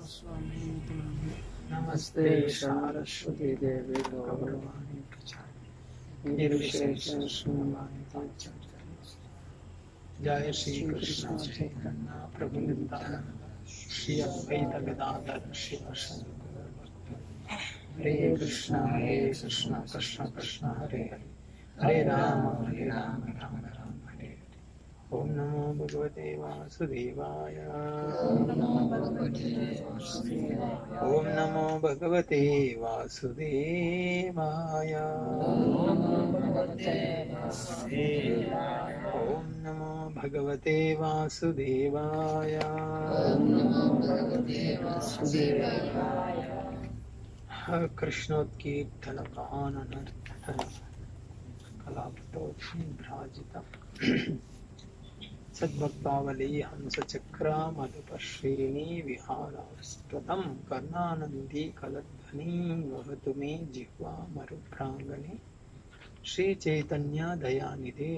नमस्ते सारस्वती देवी गौरवाणी प्रचारिणी निर्विशेष शून्यवादी जय श्री कृष्ण चैतन्य प्रभु नित्यानंद श्री अद्वैत गदाधर शिव हरे कृष्ण हरे कृष्ण कृष्ण कृष्ण हरे हरे हरे राम हरे राम राम राम हरे हरे ओम नमो भगवते वासुदेवाय ओम नमो भगवते वासुदेवाय ओम नमो भगवते वासुदेवाय कृष्णोत्कीर्तन काननर्तन कलापतोभ्राजितम् सद्भक्तावली हंसचक्रा मधुपश्रेणी विहारास्पदं कर्णानन्दी कलध्वनि वहतु मे जिह्वा मरुप्राङ्गणे श्रीचैतन्य दयानिधे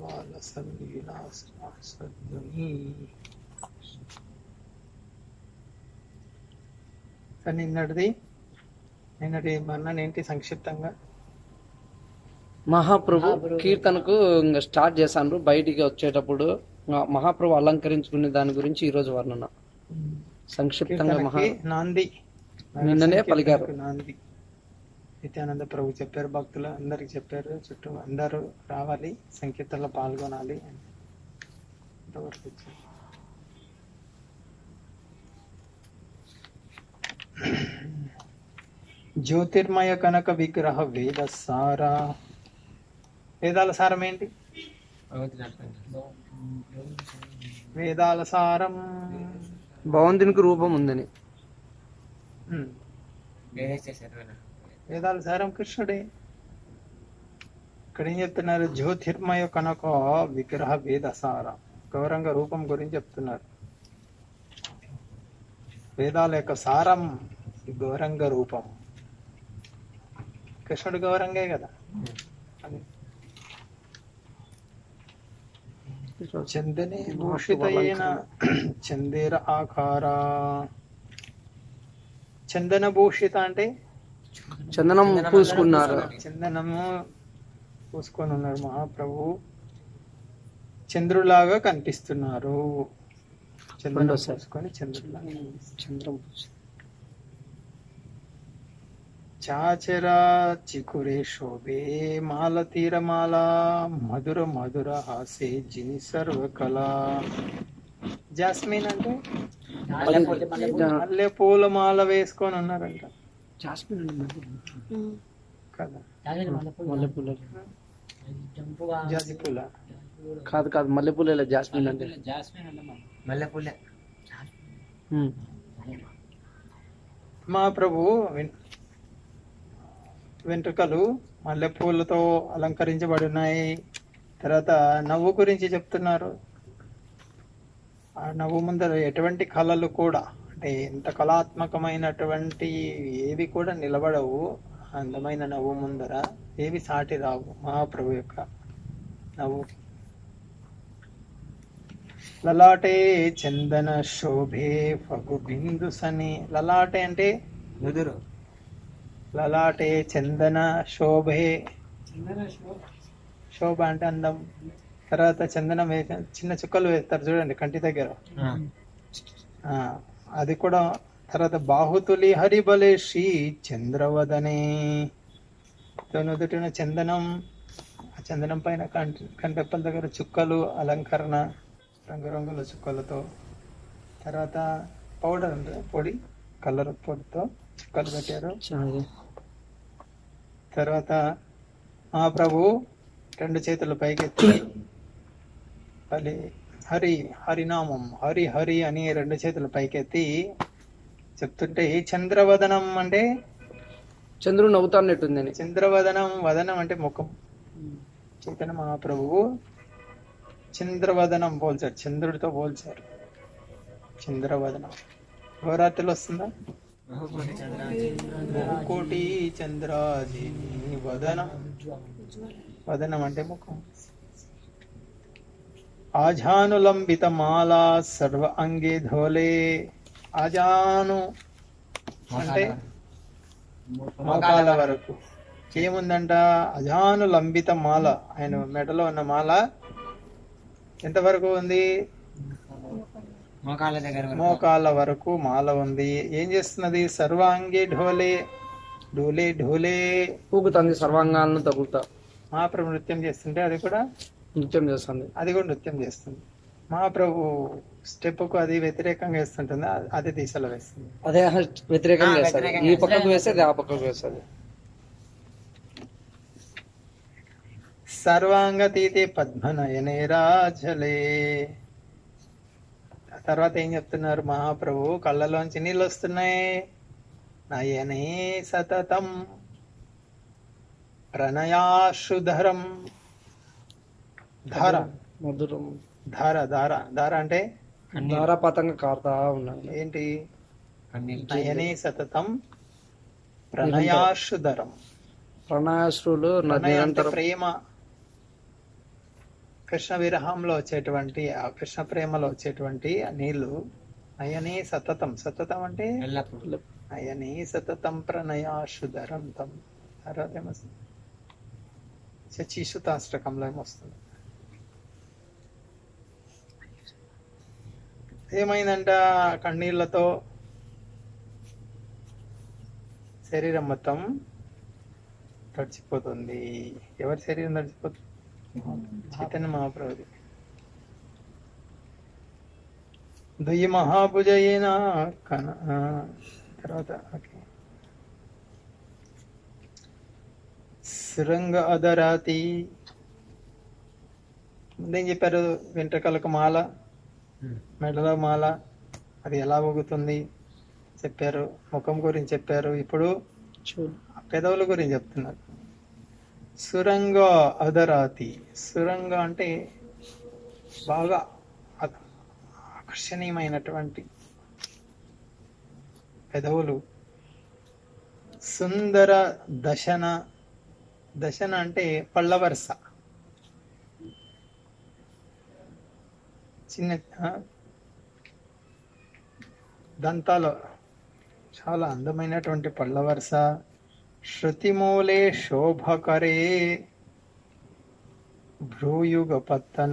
धवालसल्लीलासध्वनि నిన్నటిది నిన్నటి మన్నని ఏంటి సంక్షిప్తంగా మహాప్రభు కీర్తనకు ఇంకా స్టార్ట్ చేశాను బయటికి వచ్చేటప్పుడు ఆ మహాప్రభు అలంకరించుకునే దాని గురించి ఈ రోజు వర్ణన సంక్షిప్తంగా మహా కీర్తనకి నాంది నిన్ననే పలికారు. కీర్తనకు నాంది నిత్యానంద ప్రభు చెప్పారు భక్తులు అందరికి చెప్పారు చుట్టూ అందరూ రావాలి సంకీర్తనలో పాల్గొనాలి అని ఇంతవరకు వచ్చింది. జ్యోతిర్మయ కనక విగ్రహ వేద సార వేదాల సారం ఏంటి వేదాల సారం భగవంతునికి రూపం ఉందని ఉమ్. వేదాల సారం కృష్ణుడే ఇక్కడ ఏం చెప్తున్నారు జ్యోతిర్మయ కనుక విగ్రహ వేద సార గౌరంగ రూపం గురించి చెప్తున్నారు వేదాల యొక్క సారం ఈ గౌరంగ రూపం కృష్ణుడు గౌరంగే కదా అది చందనే భూషితయేన చందేర ఆకార చందన భూషిత అంటే చందనం పూసుకున్నారు చందనము పూసుకొని ఉన్నారు మహాప్రభు చంద్రులాగా కనిపిస్తున్నారు చందనం రెండోసారి. పూసుకొని చంద్రులాగా చంద్రం పూసు. చాచరా చికురే శోభే మాల తీరమాల మధుర మధుర హాసే జిని సర్వకళ జాస్మిన్ అంటే మల్లె పూల మాల వేసుకొని ఉన్నారంట జాస్మిన్ అండి మల్లె. కదా మల్లెపూల జాజి పూల కాదు కాదు మల్లెపూల జాస్మిన్ అంటే మల్లెపూలే ఉమ్. మా ప్రభు వెన్- వెంట్రుకలు మల్లెపూలతో అలంకరించబడి ఉన్నాయి తర్వాత నవ్వు గురించి చెప్తున్నారు ఆ నవ్వు ముందర ఎటువంటి కళలు కూడా అంటే ఎంత కళాత్మకమైనటువంటి ఏవి కూడా నిలబడవు అందమైన నవ్వు ముందర ఏవి సాటి రావు మహాప్రభు యొక్క నవ్వు లలాటే చందన శోభే ఫగు బిందు సని లలాటే అంటే ముదురు లలాటే చందన శోభే శోభ అంటే అందం తర్వాత చందనం వేస చిన్న చుక్కలు వేస్తారు చూడండి కంటి దగ్గర ఆ, అది కూడా తర్వాత బాహుతులి హరిబలే శ్రీ చంద్రవదనే నుదుటిన చందనం ఆ చందనం పైన కంటి కంటెప్పల దగ్గర చుక్కలు అలంకరణ రంగురంగుల చుక్కలతో తర్వాత పౌడర్ అంటే పొడి కలర్ పొడితో చుక్కలు పెట్టారు చాలా. తర్వాత ఆ ప్రభు రెండు చేతులు పైకెత్తి అది హరి హరినామం హరి హరి అని రెండు చేతులు పైకెత్తి చెప్తుంటే చంద్రవదనం అంటే చంద్రుడు నవ్వుతాన్నట్టుందని చంద్రవదనం వదనం అంటే ముఖం చైతన్య మహాప్రభువు చంద్రవదనం పోల్చారు చంద్రుడితో పోల్చారు చంద్రవదనం నవరాత్రిలో వస్తుందా కోటి చంద్రాజిని వదనం వదనం అంటే ముఖం ఆజానులంబిత మాలా సర్వ అంగే ధోలే అజాను అంటే మోకాల వరకు ఏముందంట అజాను లంబిత మాల ఆయన మెడలో ఉన్న మాల ఎంతవరకు ఉంది మోకాళ్ళ దగ్గర వరకు. మోకాల వరకు మాల ఉంది ఏం చేస్తున్నది సర్వాంగి ఢోలే ఢోలే ఢోలే ఊగుతుంది సర్వాంగాలను తగులుతా మహాప్రభు నృత్యం చేస్తుంటే అది కూడా నృత్యం చేస్తుంది అది కూడా నృత్యం చేస్తుంది మహాప్రభు స్టెప్ కు అది వ్యతిరేకంగా వేస్తుంటుంది అ- అది దిశలో వేస్తుంది అదే వ్యతిరేకంగా ఆ, వేస్తుంది వ్యతిరేకంగా ఈ పక్కకు వేసేది ఆ పక్కకు వేస్తుంది సర్వాంగతీతి పద్మనయనే రాజలే తర్వాత ఏం చెప్తున్నారు మహాప్రభు కళ్ళలోంచి నీళ్ళు వస్తున్నాయి నయనే సతతం ప్రణయాశ్రుధరం ధార మధురం ధార ధార ధార అంటే ధారాపాతంగా కారుతా ఉన్నాయి ఏంటి కన్నీళ్ళు. నయనే సతతం ప్రణయాశ్రుధరం ప్రణయాశ్రులు ప్రణయం అంటే నిరంతరం ప్రేమ కృష్ణ విరహంలో వచ్చేటువంటి ఆ కృష్ణ ప్రేమలో వచ్చేటువంటి ఆ నీళ్లు నయనే సతతం సతతం అంటే ఎల్లప్పుడూ నయనే సతతం ప్రణయాశుధరం తం తర్వాత ఏమొస్తుంది శచీసుతాష్టకంలో ఏమొస్తుంది ఏమైందంట ఆ కన్నీళ్లతో శరీరం మొత్తం తడిచిపోతుంది ఎవరి శరీరం తడిచిపోతుంది చైతన్య మహాప్రభుది దుయ్య మహాభుజయేన కన ఆ, తర్వాత ఓకే సురంగ అదరాతి ముందేం చెప్పారు వెంట్రుకలకు మాల మెడలో మాల అది ఎలా ఊగుతుంది చెప్పారు ముఖం గురించి చెప్పారు ఇప్పుడు చూడు పెదవుల గురించి చెప్తున్నారు సురంగ అదరాతి సురంగ అంటే బాగా ఆ- ఆకర్షణీయమైనటువంటి పెదవులు సుందర దశన దశన అంటే పళ్ళ వరుస చిన్న ఆ, దంతాలు చాలా అందమైనటువంటి పళ్ళ వరుస శృతిమూలే శోభకరే భ్రూయుగ పత్తన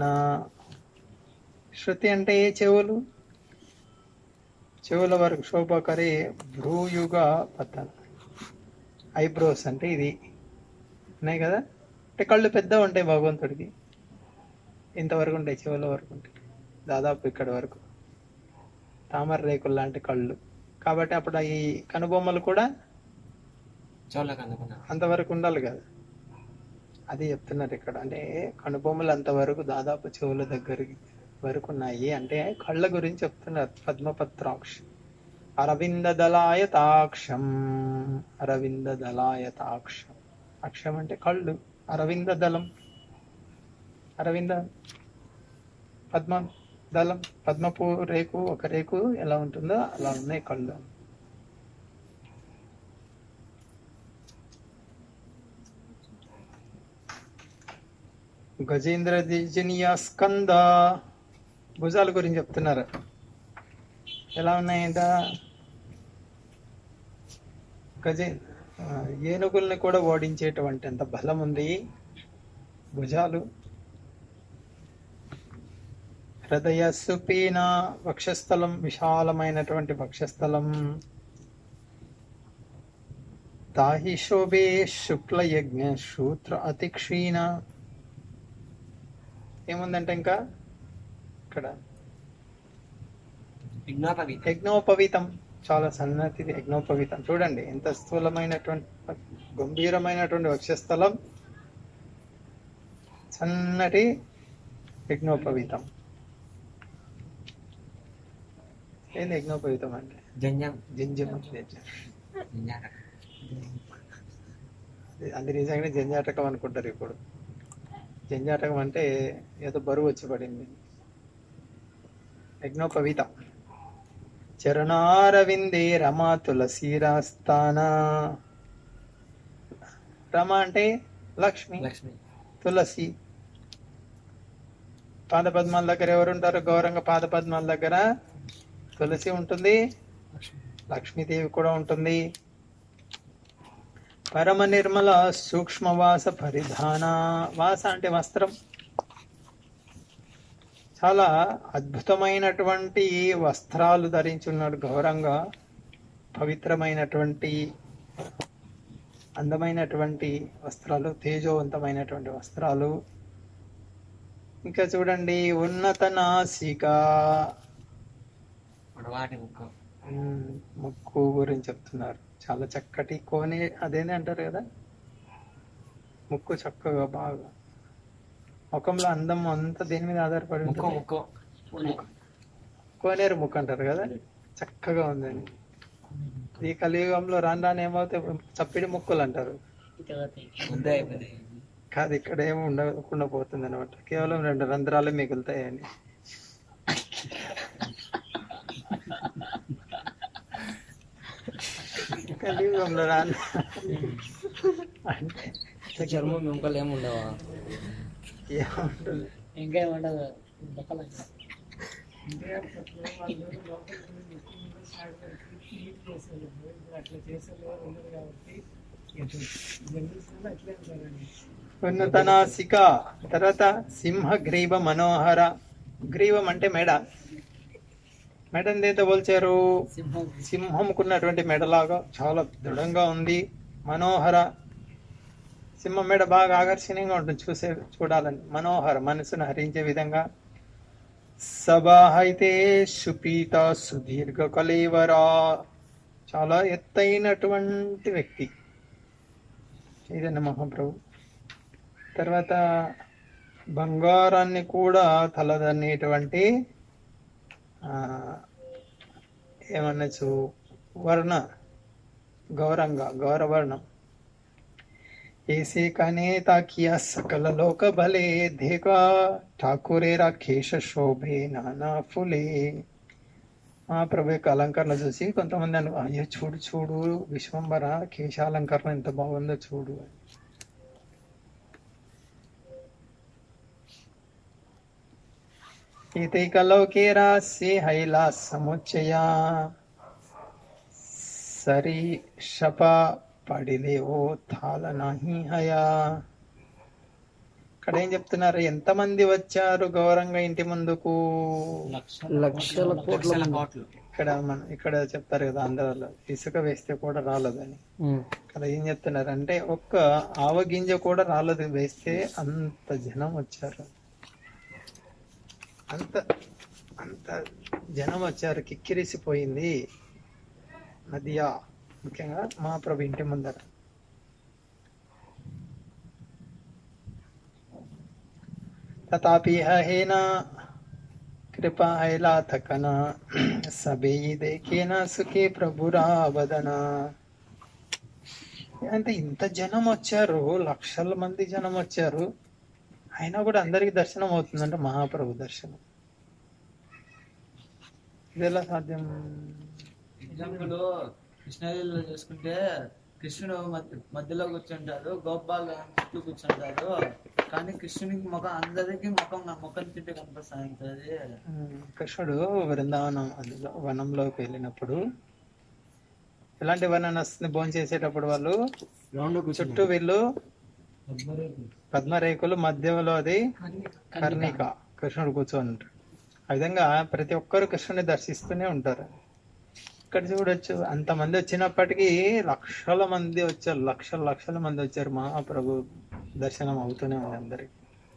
శృతి అంటే చెవులు చెవుల వరకు శోభకరే భ్రూయుగ పత్తన ఐబ్రోస్ అంటే ఇది ఉన్నాయి కదా అంటే కళ్ళు పెద్ద ఉంటాయి భగవంతుడికి ఇంతవరకు ఉంటాయి చెవుల వరకు ఉంటాయి దాదాపు ఇక్కడ వరకు తామర రేకులు లాంటి కళ్ళు కాబట్టి అప్పుడు ఈ కనుబొమ్మలు కూడా చోళ్ళకి అందుకున్నా అంతవరకు ఉండాలి కదా అది చెప్తున్నారు ఇక్కడ అంటే కనుబొమ్మలు అంతవరకు దాదాపు చెవుల దగ్గరికి వరకు ఉన్నాయి అంటే కళ్ళ గురించి చెప్తున్నారు పద్మపత్రాక్ష అరవింద దళాయతాక్షం అరవింద దళాయతాక్షం అక్షం అంటే కళ్ళు అరవింద దళం అరవింద పద్మ దళం పద్మపు రేకు ఒక రేకు ఎలా ఉంటుందో అలా ఉన్నాయి కళ్ళు గజేంద్ర దిజనీయ స్కంద భుజాల గురించి చెప్తున్నారు ఎలా ఉన్నాయంట గజే ఆ, ఏనుగుల్ని కూడా ఓడించేటువంటి అంత బలం ఉంది భుజాలు హృదయ సుపీన వక్షస్థలం విశాలమైనటువంటి వక్షస్థలం తాహి శోభే శుక్ల యజ్ఞ సూత్ర అతిక్షీణ ఏముందంటే ఇంకా ఇక్కడ విజ్ఞాపవి యజ్ఞోపవీతం చాలా సన్నతిది యజ్ఞోపవీతం చూడండి ఎంత స్థూలమైనటువంటి గంభీరమైనటువంటి వక్షస్థలం సన్నటి యజ్ఞోపవీతం ఏంది యజ్ఞోపవీతం అంటే జంజం జంజం జంజాక అది నిజంగానే జంజాటకం అనుకుంటారు ఇప్పుడు జంజాటకం అంటే ఏదో బరువు వచ్చి పడింది యజ్ఞోపవీతం చరణారవిందే రమా తులసీరాస్థాన రమ అంటే లక్ష్మి లక్ష్మి తులసి పాదపద్మాల దగ్గర ఎవరు ఉంటారు గౌరంగ పాదపద్మాల దగ్గర తులసి ఉంటుంది లక్ష్మీదేవి కూడా ఉంటుంది పరమ నిర్మల సూక్ష్మ వాస పరిధాన వాస అంటే వస్త్రం చాలా అద్భుతమైనటువంటి వస్త్రాలు ధరించున్నాడు గౌరంగా పవిత్రమైనటువంటి అందమైనటువంటి వస్త్రాలు తేజోవంతమైనటువంటి వస్త్రాలు ఇంకా చూడండి ఉన్నత నాసిక పొడవాటి ముక్క ఉమ్, ముక్కు గురించి చెప్తున్నారు చాలా చక్కటి కోనే అదేనే అంటారు కదా ముక్కు చక్కగా బాగా ముఖంలో అందం అంతా దేని మీద ఆధారపడి ముక్క ఉంటుంది ముక్క కోనేరు ముక్కు అంటారు కదా చక్కగా ఉందని ఈ కలియుగంలో రాను రాను ఏమవుతాయి చప్పిడి ముక్కులు అంటారు ముద్ద అయిపోయింది కాదు ఇక్కడ ఏమి ఉండకుండా పోతుంది అనమాట కేవలం రెండు రంధ్రాలు మిగులుతాయని కలియుగంలో రాను అంటే చర్మం వెంకలు ఏముండవా ఏముంటుంది ఇంకా ఏమండదు అట్లా చేసేవారు ఉన్నారు కాబట్టి జనరేషన్ అట్లే ఉంటారండి ఉన్నత నాసిక తర్వాత సింహ గ్రీవ మనోహర గ్రీవం అంటే మెడ మెడని దేంతో పోల్చారు సింహం సింహంకున్నటువంటి మెడలాగా చాలా దృఢంగా ఉంది మనోహర సింహం మెడ బాగా ఆకర్షణీయంగా ఉంటుంది చూసే చూడాలని మనోహర మనసును హరించే విధంగా సబాహైతే సుపీత సుదీర్ఘ కలేవరా చాలా ఎత్తైనటువంటి వ్యక్తి చైతన్య మహాప్రభు తర్వాత బంగారాన్ని కూడా తలదన్నేటువంటి ఆ, ఏమనొచ్చు వర్ణ గౌరంగ గౌరవర్ణం ऐसे कने ताकिया सकल लोक भले देखा ఠాకూరే రాకేశ శోభే నానా ఫులే ఆ ప్రభు యొక్క అలంకరణ చూసి కొంతమంది అను అయ్యో చూడు చూడు విశ్వంబర కేశాలంకరణ ఎంత బాగుందో చూడు అని. ఏతైకలోకే రాసే హైలా సముచ్చయ సరి షప పడిలే ఓ తాళ నాహి హయా ఇక్కడ ఏం చెప్తున్నారు ఎంతమంది వచ్చారు గౌరంగా ఇంటి ముందుకు లక్షల కోట్ల లక్షల మంది. కోట్లు ఇక్కడ మన ఇక్కడ చెప్తారు కదా ఆంధ్రాలో ఇసుక వేస్తే కూడా రాలేదని ఉమ్. ఇక్కడ ఏం చెప్తున్నారు అంటే ఒక్క ఆవగింజ కూడా రాలేదు వేస్తే అంత జనం వచ్చారు అంత అంత జనం వచ్చారు కిక్కిరిసిపోయింది నదియా ముఖ్యంగా మా ప్రభు ఇంటి ముందర తథాపి హేన కృపా హైలా తకన సబే దేకేన సుఖే ప్రభురా వదన అంటే ఇంత జనం వచ్చారు లక్షల మంది జనం వచ్చారు అయినా కూడా అందరికి దర్శనం అవుతుందంటే మహాప్రభు దర్శనం ఇది ఎలా సాధ్యం ఇప్పుడు కృష్ణగిరిలో చూసుకుంటే కృష్ణుడు మధ్య- మధ్యలో కూర్చుంటాడు గోపాల్ చుట్టూ కూర్చుంటాడు కానీ కృష్ణునికి ముఖం అందరికి ముఖం ముఖం చుట్టూ కనిపిస్తా ఉంటుంది ఉమ్, కృష్ణుడు బృందావనం అందులో వనంలోకి వెళ్ళినప్పుడు ఎలాంటి వర్ణన వస్తుంది భోజనం చేసేటప్పుడు వాళ్ళు చుట్టూ వీళ్ళు పద్మరేకులు మధ్యలో అది కర్ణిక కృష్ణుడు కూర్చొని ఉంటాడు ఆ విధంగా ప్రతి ఒక్కరు కృష్ణుని దర్శిస్తూనే ఉంటారు ఇక్కడ చూడొచ్చు అంతమంది వచ్చినప్పటికీ లక్షల మంది వచ్చారు లక్షల లక్షల మంది వచ్చారు మహాప్రభు దర్శనం అవుతూనే ఉంది అందరికి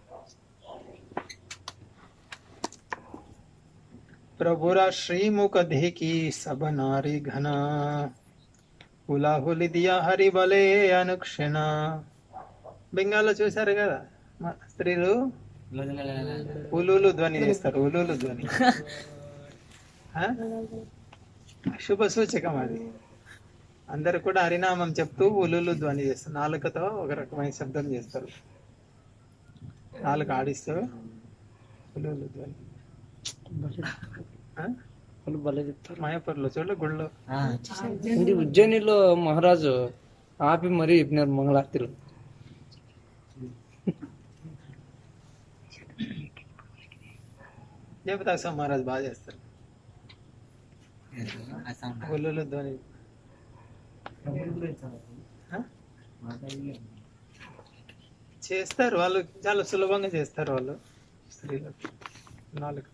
ప్రభురా శ్రీముఖ దేకి సభ నారి ఘన హులాహులి దియా హరి బలే అనుక్షణ బెంగాల్లో చూశారు కదా మా స్త్రీలు ఉలులు ధ్వని చేస్తారు ఉలులు ధ్వని ఆ? శుభ సూచకం అది అందరు కూడా హరినామం చెప్తూ ఉలులు ధ్వని చేస్తారు నాలుకతో ఒక రకమైన శబ్దం చేస్తారు నాలుక ఆడిస్తూ ఉలులు ధ్వని ఆ? వాళ్ళు భలే చెప్తారు మాయాపూర్లో చూడ గుళ్ళో ఇది ఉజ్జయినిలో మహారాజు ఆపి మరీ చెప్పినారు మంగళార్తిలో జయపతాక్ష మహారాజ్ బాగా చేస్తారు అస్సాం ఒల్లులు ధ్వని డబ్బులు కూడా ఇచ్చారు ఆ? మాట్లాడి చేస్తారు వాళ్ళు చాలా సులభంగా చేస్తారు వాళ్ళు స్త్రీలు నాలుగు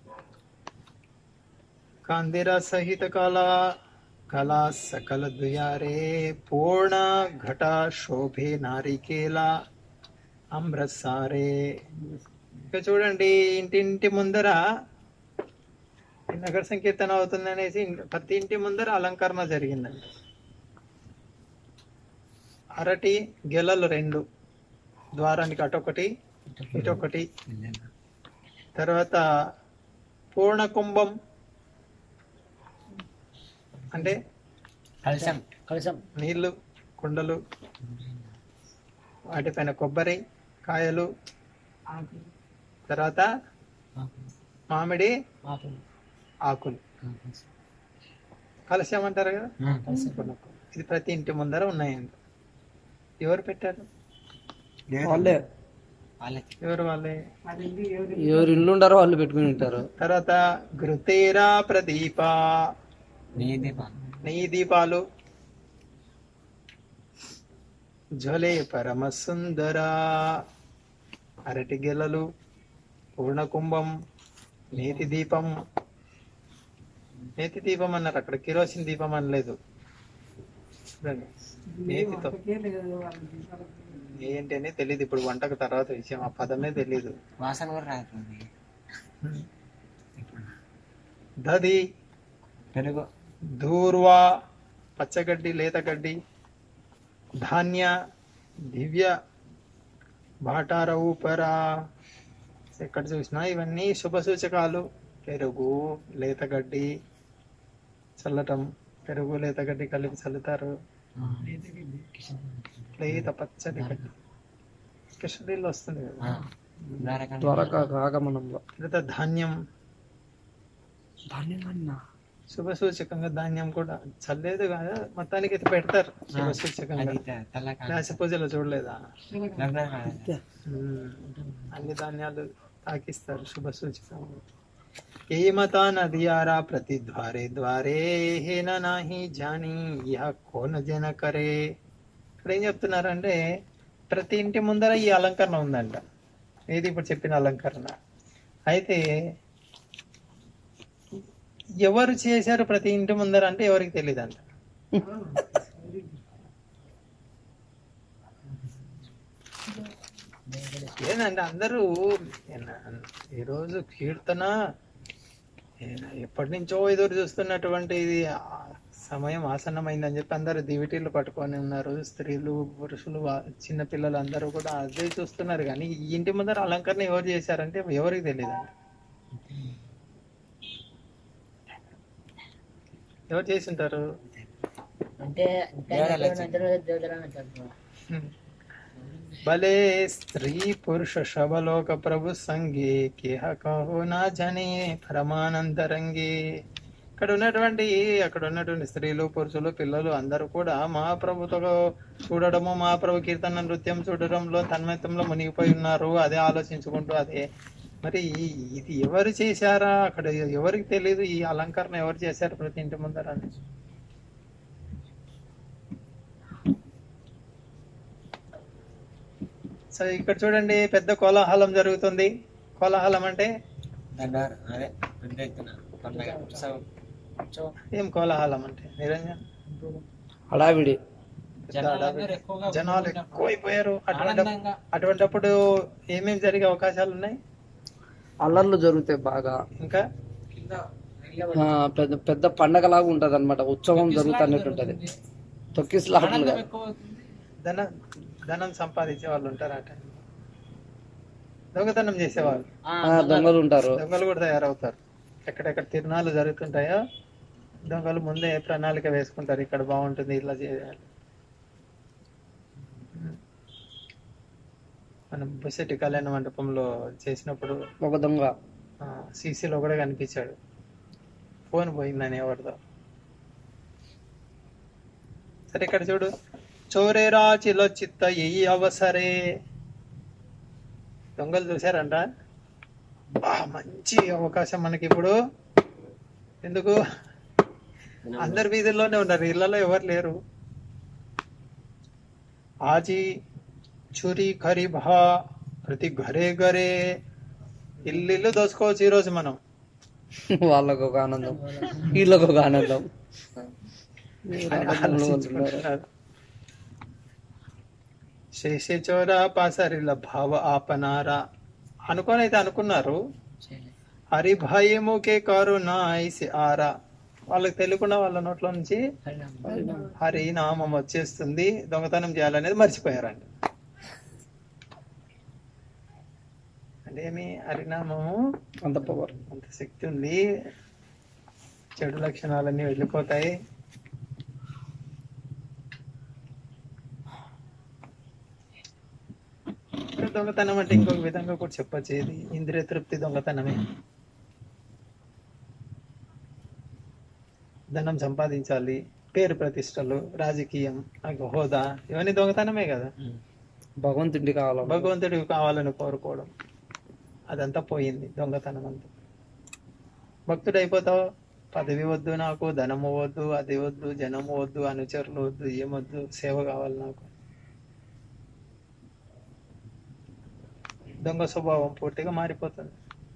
కాందిరా సహిత కళ కళా సకల దుయారే పూర్ణ ఘట శోభే నారికేల అమృత్సారే ఇక చూడండి ఇంటింటి ముందర ఈ నగర సంకీర్తన అవుతుంది అనేసి ప్రతి ఇంటి ముందర అలంకరణ జరిగిందండి అరటి గెలలు రెండు ద్వారానికి అటొకటి ఇటొకటి తర్వాత పూర్ణ కుంభం అంటే కలశం కలశం నీళ్లు కుండలు వాటిపైన కొబ్బరి కాయలు ఆకులు తర్వాత మామిడి ఆకులు ఆకులు కలశం అంటారు కదా ఇది ప్రతి ఇంటి ముందర ఉన్నాయండి ఎవరు పెట్టారు వాళ్ళే వాళ్ళే ఎవరు వాళ్ళే అది ఇది ఎవరి ఎవరు ఇల్లు ఉండారో వాళ్ళు పెట్టుకుని ఉంటారు తర్వాత ఘృతేరా ప్రదీప నెయ్యి దీపాలు నెయ్యి దీపాలు జ్వలే పరమ సుందర అరటి గెలలు పూర్ణ కుంభం నేతి దీపం నేతి దీపం అన్నారు అక్కడ కిరోసిన్ దీపం అనలేదు చూడండి నేతితో ఒక్కటే లేదు వాళ్ళ దీపాలకు ఏంటి అని తెలియదు ఇప్పుడు వంటకు తర్వాత విషయం ఆ పదమే తెలియదు వాసన కూడా రాతుంది దది పెరుగు దూర్వా పచ్చగడ్డి లేతగడ్డి ధాన్య దివ్య బాటార ఊపరా ఎక్కడ చూసినా ఇవన్నీ శుభ సూచకాలు పెరుగు లేతగడ్డి చల్లటం పెరుగు లేతగడ్డి కలిపి చల్లుతారు లేత పచ్చడి గడ్డి కృష్ణగిరిలో వస్తుంది కదా ద్వారకా ద్వారకా ఆగమనంలో తర్వాత ధాన్యం ధాన్యం శుభ సూచకంగా ధాన్యం కూడా చల్లేదు కదా మొత్తానికి అయితే పెడతారు శుభ సూచకంగా అది తెల్లగా రాశి పూజలో చూడలేదా రకరకాల ఉమ్. అన్ని ధాన్యాలు తాకిస్తారు శుభ సూచకంగా ఏ మతా నదియారా ప్రతి ద్వారే ద్వారే హేన నాహి జాని యహ కోన జన కరే ఇక్కడ ఏం చెప్తున్నారంటే ప్రతి ఇంటి ముందర ఈ అలంకరణ ఉందంట ఏది ఇప్పుడు చెప్పిన అలంకరణ అయితే ఎవరు చేశారు ప్రతి ఇంటి ముందర అంటే ఎవరికి తెలియదంట ఏందంటే అందరూ ఏన- ఈరోజు కీర్తన ఏ- ఎప్పటి నుంచో ఎదురు చూస్తున్నటువంటి ఇది ఆ సమయం ఆసన్నమైందని చెప్పి అందరూ దివిటీలు పట్టుకొని ఉన్నారు స్త్రీలు పురుషులు వా- చిన్న పిల్లలు అందరూ కూడా అదే చూస్తున్నారు కానీ ఈ ఇంటి ముందర అలంకరణ ఎవరు చేశారంటే ఎవరికి తెలియదండి ఎవరు చేసి ఉంటారు అంటే భలే స్త్రీ పురుష శబలోక ప్రభు సంగే కేహ కహో నా జనే పరమానందరంగే ఇక్కడ ఉన్నటువంటి అక్కడ ఉన్నటువంటి స్త్రీలు పురుషులు పిల్లలు అందరూ కూడా మహాప్రభుతో చూడడము మహాప్రభు కీర్తన నృత్యం చూడడంలో తన్మయత్వంలో మునిగిపోయి ఉన్నారు అదే ఆలోచించుకుంటూ అదే మరి ఈ- ఇది ఎవరు చేశారా అక్కడ ఎవరికి తెలియదు ఈ అలంకరణ ఎవరు చేశారు ప్రతి ఇంటి ముందర అని సో ఇక్కడ చూడండి పెద్ద కోలాహలం జరుగుతుంది కోలాహలం అంటే దండారు అదే పెద్ద ఎత్తున పండగ ఉత్సవం ఏం కోలాహలం అంటే నిరంజన్ హడావిడి పెద్ద హడావిడి. జనాలు ఎక్కువైపోయారు అటువంటి అటువంటిప్పుడు ఏమేమి జరిగే అవకాశాలు ఉన్నాయి అల్లర్లు జరుగుతాయి బాగా ఇంకా ఆ, పెద్ద పెద్ద పండగలాగా ఉంటది అనమాట ఉత్సవం జరుగుతున్నట్టుంటది తొక్కిసలాటలుగా ధన ధనం సంపాదించే వాళ్ళు ఉంటారు ఆ టైంలో దొంగతనం చేసేవాళ్ళు ఆ, దొంగలు ఉంటారు దొంగలు కూడా తయారవుతారు ఎక్కడెక్కడ తిరునాళ్ళు జరుగుతుంటాయో దొంగలు ముందే ప్రణాళిక వేసుకుంటారు ఇక్కడ బాగుంటుంది ఇట్లా చేయాలి మనం బుసెట్టి కళ్యాణ మండపంలో చేసినప్పుడు ఒక దొంగ సీసీలో కూడా కనిపించాడు ఫోన్ పోయిందని ఎవరిదో సరే ఇక్కడ చూడు చోరేరా చిలో చిత్త ఈ అవసరే దొంగలు చూసారంట బా మంచి అవకాశం మనకి ఇప్పుడు ఎందుకు అందరు వీధుల్లోనే ఉన్నారు ఇళ్లలో ఎవరు లేరు ఆజీ చురి ఖరి భా ప్రతి ఘరే ఘరే ఇల్లు ఇల్లు దోసుకోవచ్చు ఈ రోజు మనం వాళ్ళకు ఒక ఆనందం వీళ్ళకు ఒక ఆనందం అని ఆలోచించుకుంటున్నారు శేషే చోరా పాసరిల భావ ఆపనారా అనుకొని అయితే అనుకున్నారు హరిభయముకే కరుణ ఐసి ఆరా వాళ్ళకి తెలియకుండా వాళ్ళ నోట్లో నుంచి హరి నామం వచ్చేస్తుంది దొంగతనం చేయాలనేది మర్చిపోయారండి అంటే ఏమి హరినామము అంత పవర్ అంత శక్తి ఉంది చెడు లక్షణాలన్నీ వెళ్ళిపోతాయి దొంగతనం అంటే ఇంకొక విధంగా కూడా చెప్పచ్చు ఇది ఇంద్రియ తృప్తి దొంగతనమే ధనం సంపాదించాలి పేరు ప్రతిష్టలు రాజకీయం నాకు హోదా ఇవన్నీ దొంగతనమే కదా భగవంతుడి కావాలి భగవంతుడికి కావాలని కోరుకోవడం అదంతా పోయింది దొంగతనం అంతా భక్తుడు అయిపోతావు పదవి వద్దు నాకు ధనము వద్దు అది వద్దు జనము వద్దు అనుచరులు వద్దు ఏమొద్దు సేవ కావాలి నాకు దొంగ స్వభావం పూర్తిగా మారిపోతుంది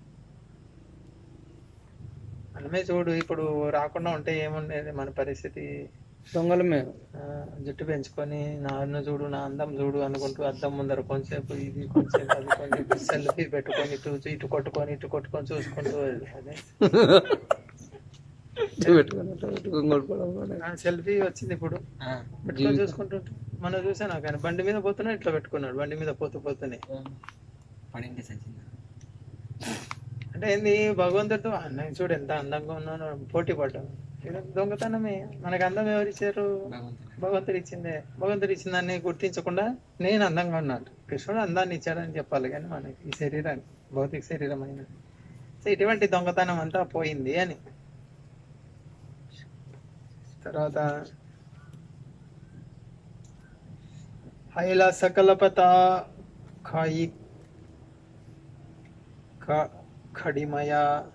మనమే చూడు ఇప్పుడు రాకుండా ఉంటే ఏముండేది మన పరిస్థితి దొంగలమే ఆ, జుట్టు పెంచుకొని నన్ను చూడు నా అందం చూడు అనుకుంటూ అద్దం ముందర కొంచెంసేపు ఇది కొంచెంసేపు అది కొంచెం సెల్ఫీ పెట్టుకొని ఇటు ఇటు కొట్టుకొని ఇటు కొట్టుకొని చూసుకుంటూ అదే పెట్టుకొని అట్లా పెట్టుకొని కొట్టుకోవడం కూడా. సెల్ఫీ వచ్చింది ఇప్పుడు పెట్టుకొని చూసుకుంటుంటే మనం చూసాను కానీ బండి మీద పోతున్నా ఇట్లా పెట్టుకున్నాడు బండి మీద పోతూ పోతూనే పడింది సచింది అంటే ఏంది భగవంతుడితో అన్నయ్య చూడు ఎంత అందంగా ఉన్నాను పోటీ పడ్డాను ఇది దొంగతనమే మనకు అందం ఎవరు ఇచ్చారు భగవంతుడు భగవంతుడు ఇచ్చిందే భగవంతుడు ఇచ్చిన దాన్ని గుర్తించకుండా నేను అందంగా ఉన్నాను కృష్ణుడు అందాన్ని ఇచ్చాడని చెప్పాలి కానీ మనకి ఈ శరీరాన్ని భౌతిక శరీరం అయిన సో ఇటువంటి దొంగతనం అంతా పోయింది అని తర్వాత హైల సకలపత ఖాయి ఖ- ఖడిమయ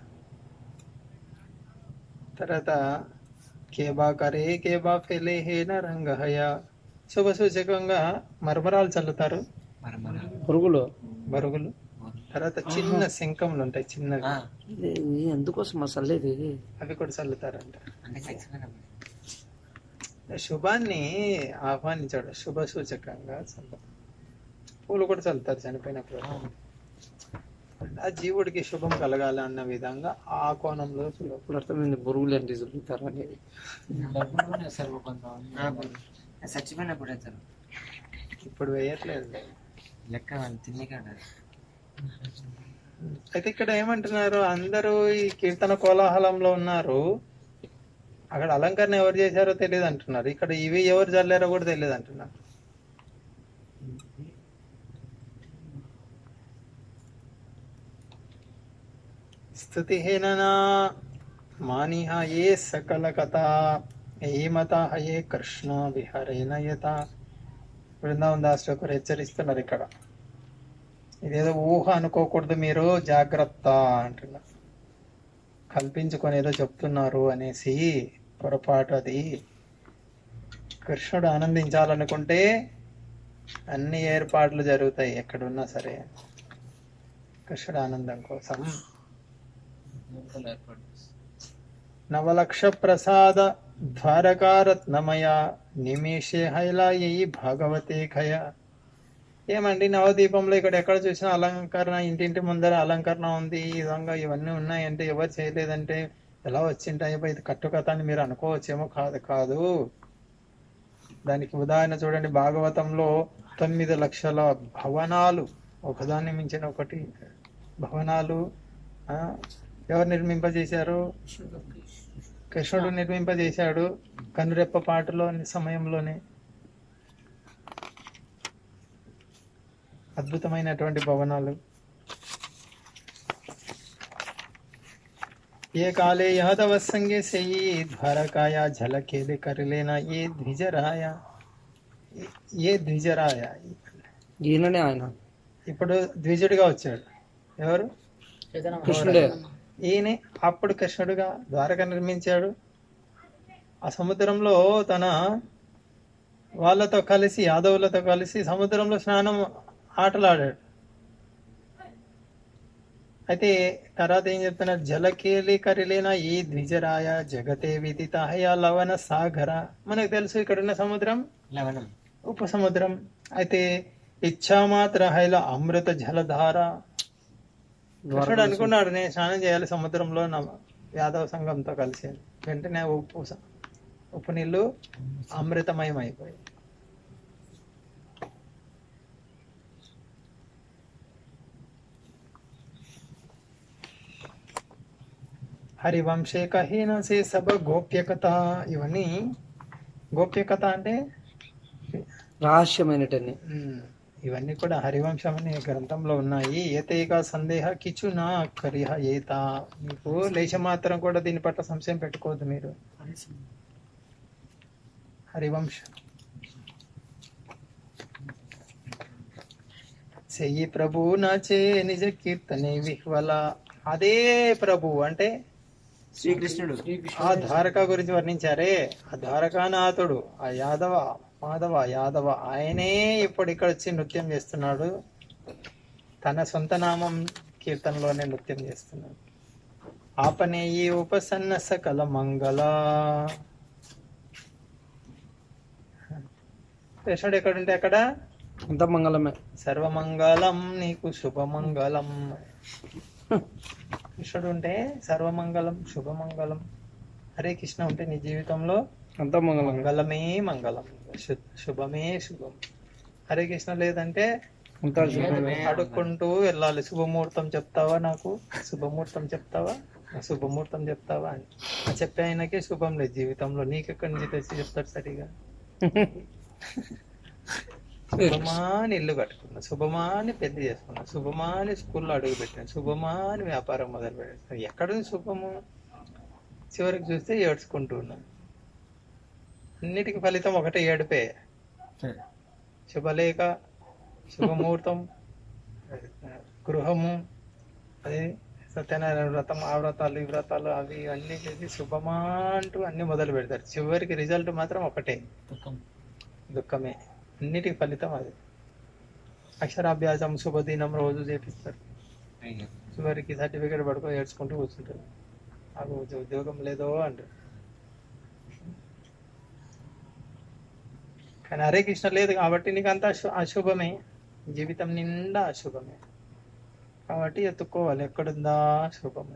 తర్వాత కేబా కరే కేబా ఫెలే హే రంగహయ శుభ సూచకంగా మరమరాలు చల్లుతారు మరి మన పురుగులు బరుగులు తర్వాత చిన్న శంఖములు ఉంటాయి చిన్నవి ఆ, ఇది ఎందుకోసం అసలు ఇది అవి కూడా చల్లుతారంట అంటే చచ్చిపోయినప్పుడు శుభాన్ని ఆహ్వానించాడు శుభ సూచకంగా చల్లు పూలు కూడా చల్లుతారు చనిపోయినప్పుడు ఆ జీవుడికి శుభం కలగాలి అన్న విధంగా ఆ కోణంలో చూడ ఇప్పుడు అర్థమైంది పురుగులు ఏంటి చల్లుతారు అనేది ఆ, చచ్చిపోయినప్పుడు వేస్తారు ఇప్పుడు వేయట్లేదు లెక్క వాళ్ళు తిని కాదు అయితే ఇక్కడ ఏమంటున్నారు అందరూ ఈ కీర్తన కోలాహలంలో ఉన్నారు అక్కడ అలంకరణ ఎవరు చేశారో తెలియదు అంటున్నారు ఇక్కడ ఇవి ఎవరు చల్లారో కూడా తెలియదు అంటున్నారు స్థుతిహీననా మానిహ ఏ సకల కథ ఏ మత హయే కృష్ణ విహరేణ యత బృందావన్ దాస్ ఒకరు హెచ్చరిస్తున్నారు ఇక్కడ ఇదేదో ఊహ అనుకోకూడదు మీరు జాగ్రత్త అంటున్నారు కల్పించుకొని ఏదో చెప్తున్నారు అనేసి పొరపాటు అది కృష్ణుడు ఆనందించాలనుకుంటే అన్ని ఏర్పాట్లు జరుగుతాయి ఎక్కడున్నా సరే కృష్ణుడు ఆనందం కోసం నవలక్ష ప్రసాద ద్వారకారత్నమయ నిమేషే హైలాయి భాగవతే ఖయ ఏమండి నవదీపంలో ఇక్కడ ఎక్కడ చూసినా అలంకరణ ఇంటింటి ముందర అలంకరణ ఉంది ఈ విధంగా ఇవన్నీ ఉన్నాయంటే ఎవరు చేయలేదంటే ఎలా వచ్చింటాయి ఇది కట్టుకథ అని మీరు అనుకోవచ్చేమో కాదు కాదు దానికి ఉదాహరణ చూడండి భాగవతంలో తొమ్మిది లక్షల భవనాలు ఒకదాన్ని మించిన ఒకటి భవనాలు ఆ, ఎవరు నిర్మింపజేశారు కృష్ణుడు నిర్మింపజేశాడు కనురెప్ప పాటలో సమయంలోనే అద్భుతమైనటువంటి భవనాలు ఏ కాలే యాదవ సంగే సెయ్యి ద్వారకాయ ఝలకేలి కరిలేనా ఏ ద్విజరాయ ఏ- ఏ ద్విజరాయ ఈయననే ఆయన ఇప్పుడు ద్విజుడిగా వచ్చాడు ఎవరు కృష్ణుడే ఈయన అప్పుడు కృష్ణుడుగా ద్వారక నిర్మించాడు ఆ సముద్రంలో తన వాళ్ళతో కలిసి యాదవులతో కలిసి సముద్రంలో స్నానం ఆటలాడాడు అయితే తర్వాత ఏం చెప్తున్నారు జలకేలి కరిలేన ఈ ద్విజరాయ జగతే విదితాయ లవణ సాగర మనకు తెలుసు ఇక్కడ ఉన్న సముద్రం లవణం ఉప సముద్రం అయితే ఇచ్చామాత్ర హైల అమృత జలధార కృష్ణుడు అనుకున్నాడు నేను స్నానం చేయాలి సముద్రంలో నా యాదవ సంఘంతో కలిసి వెంటనే ఉప్పు స- ఉప్పు నీళ్లు అమృతమయం అయిపోయాయి హరివంశే కహీన సే సభ గోప్య కథ ఇవన్నీ గోప్య కథ అంటే రహస్యమైనటన్ని ఉమ్, ఇవన్నీ కూడా హరివంశం అనే గ్రంథంలో ఉన్నాయి ఏతైక సందేహ కిచు నా కరిహ ఏత మీకు లేచ మాత్రం కూడా దీని పట్ల సంశయం పెట్టుకోవద్దు మీరు హరివంశం చెయ్యి ప్రభు నాచే నిజ కీర్తనే విహ్వల అదే ప్రభు అంటే శ్రీకృష్ణుడు ఆ ద్వారకా గురించి వర్ణించారే ఆ ద్వారకానాథుడు ఆ యాదవ మాధవ యాదవ ఆయనే ఇప్పుడు ఇక్కడ వచ్చి నృత్యం చేస్తున్నాడు తన సొంత నామం కీర్తనలోనే నృత్యం చేస్తున్నాడు ఆపనేయి ఉపసన్న సకల మంగళ కృష్ణుడు ఎక్కడుంటే అక్కడ అంత మంగళమే సర్వమంగళం నీకు శుభమంగళం కృష్ణుడు ఉంటే సర్వమంగళం శుభమంగళం హరే కృష్ణ ఉంటే నీ జీవితంలో అంత మంగళం మంగళమే మంగళం శు- శుభమే శుభం హరే కృష్ణ లేదంటే అంతా శుభమే అడుక్కుంటూ వెళ్ళాలి శుభముహూర్తం చెప్తావా నాకు శుభముహూర్తం చెప్తావా నా శుభముహూర్తం చెప్తావా అని ఆ చెప్పే ఆయనకే శుభం లేదు జీవితంలో నీకెక్కడి నుంచి తెచ్చి చెప్తాడు సరిగా శుభమా అని ఇల్లు కట్టుకున్నా శుభమా అని పెళ్లి చేసుకున్నా శుభమా అని స్కూల్లో అడుగు పెట్టాను శుభమా అని వ్యాపారం మొదలు పెట్టాను ఎక్కడుంది శుభము చివరికి చూస్తే ఏడ్చుకుంటూ ఉన్నాను అన్నిటికీ ఫలితం ఒకటే ఏడుపే శుభలేఖ శుభముహూర్తం గృహము అదే సత్యనారాయణ వ్రతం ఆ వ్రతాలు ఈ వ్రతాలు అవి అన్ని చేసి శుభమా అంటూ అన్ని మొదలు పెడతారు చివరికి రిజల్ట్ మాత్రం ఒకటే దుఃఖమే అన్నిటికి ఫలితం అది అక్షరాభ్యాసం శుభదినం రోజు చేపిస్తారు చివరికి సర్టిఫికేట్ పడుకొని ఏడ్చుకుంటూ కూర్చుంటారు నాకు ఉద్యో- ఉద్యోగం లేదో అంటారు కానీ హరే కృష్ణ లేదు కాబట్టి నీకు అంత అశు- అశుభమే జీవితం నిండా అశుభమే కాబట్టి ఎత్తుక్కోవాలి ఎక్కడుందా శుభమే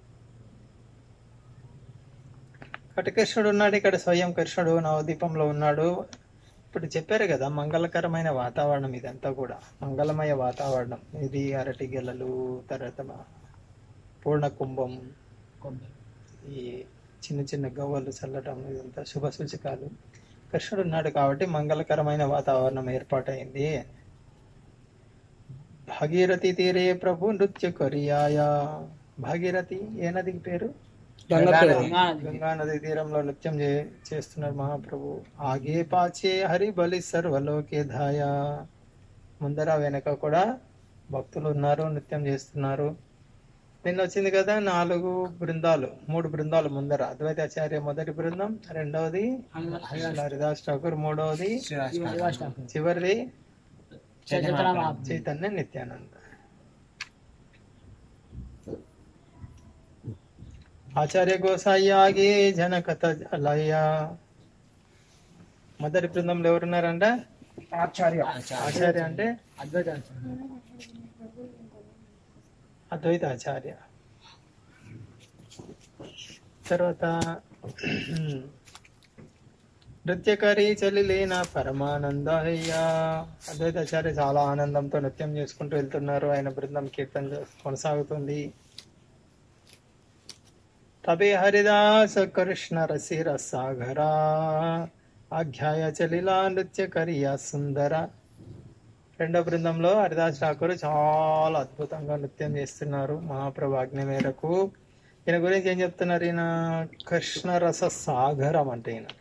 కాబట్టి కృష్ణుడు ఉన్నాడు ఇక్కడ స్వయం కృష్ణుడు నవదీపంలో ఉన్నాడు ఇప్పుడు చెప్పారు కదా మంగళకరమైన వాతావరణం ఇదంతా కూడా మంగళమయ వాతావరణం ఇది అరటి గెలలు తర్వాత మా పూర్ణ కుంభం ఈ చిన్న చిన్న గవ్వలు చల్లటం ఇదంతా శుభ సూచకాలు కృష్ణుడు ఉన్నాడు కాబట్టి మంగళకరమైన వాతావరణం ఏర్పాటైంది భాగీరథి తీరే ప్రభు నృత్య కొరియాయ భాగీరథి ఏ నదికి పేరు గంగ పేరు గంగా నది తీరంలో నృత్యం చే- చేస్తున్నారు మహాప్రభు ఆగే పాచే హరి బలి సర్వలోకే ధాయ ముందర వెనక కూడా భక్తులు ఉన్నారు నృత్యం చేస్తున్నారు నిన్న వచ్చింది కదా నాలుగు బృందాలు మూడు బృందాలు ముందర అద్వైతాచార్య మొదటి బృందం రెండవది హరిదాస్ ఠాకూర్ మూడవది చివరిది చైతన్య నిత్యానంద ఆచార్య గోసాయి జనకథ అలయ్య మొదటి బృందంలో ఎవరున్నారంట ఆచార్య ఆచార్య అంటే అద్వైత అద్వైత ఆచార్య తర్వాత నృత్యకారి చలిలేన పరమానందయ్య అద్వైతాచార్య చాలా ఆనందంతో నృత్యం చేసుకుంటూ వెళ్తున్నారు ఆయన బృందం కీర్తన చేస్తూ కొనసాగుతుంది తబే హరిదాస కృష్ణ రసి రసాగరా ఆఖ్యాయ చలిలా నృత్య కరియా సుందర రెండో బృందంలో హరిదాస్ ఠాకూర్ చాలా అద్భుతంగా నృత్యం చేస్తున్నారు మహాప్రభు ఆజ్ఞ మేరకు ఈయన గురించి ఏం చెప్తున్నారు ఈయన కృష్ణ రస సాగరం అంటే ఈయన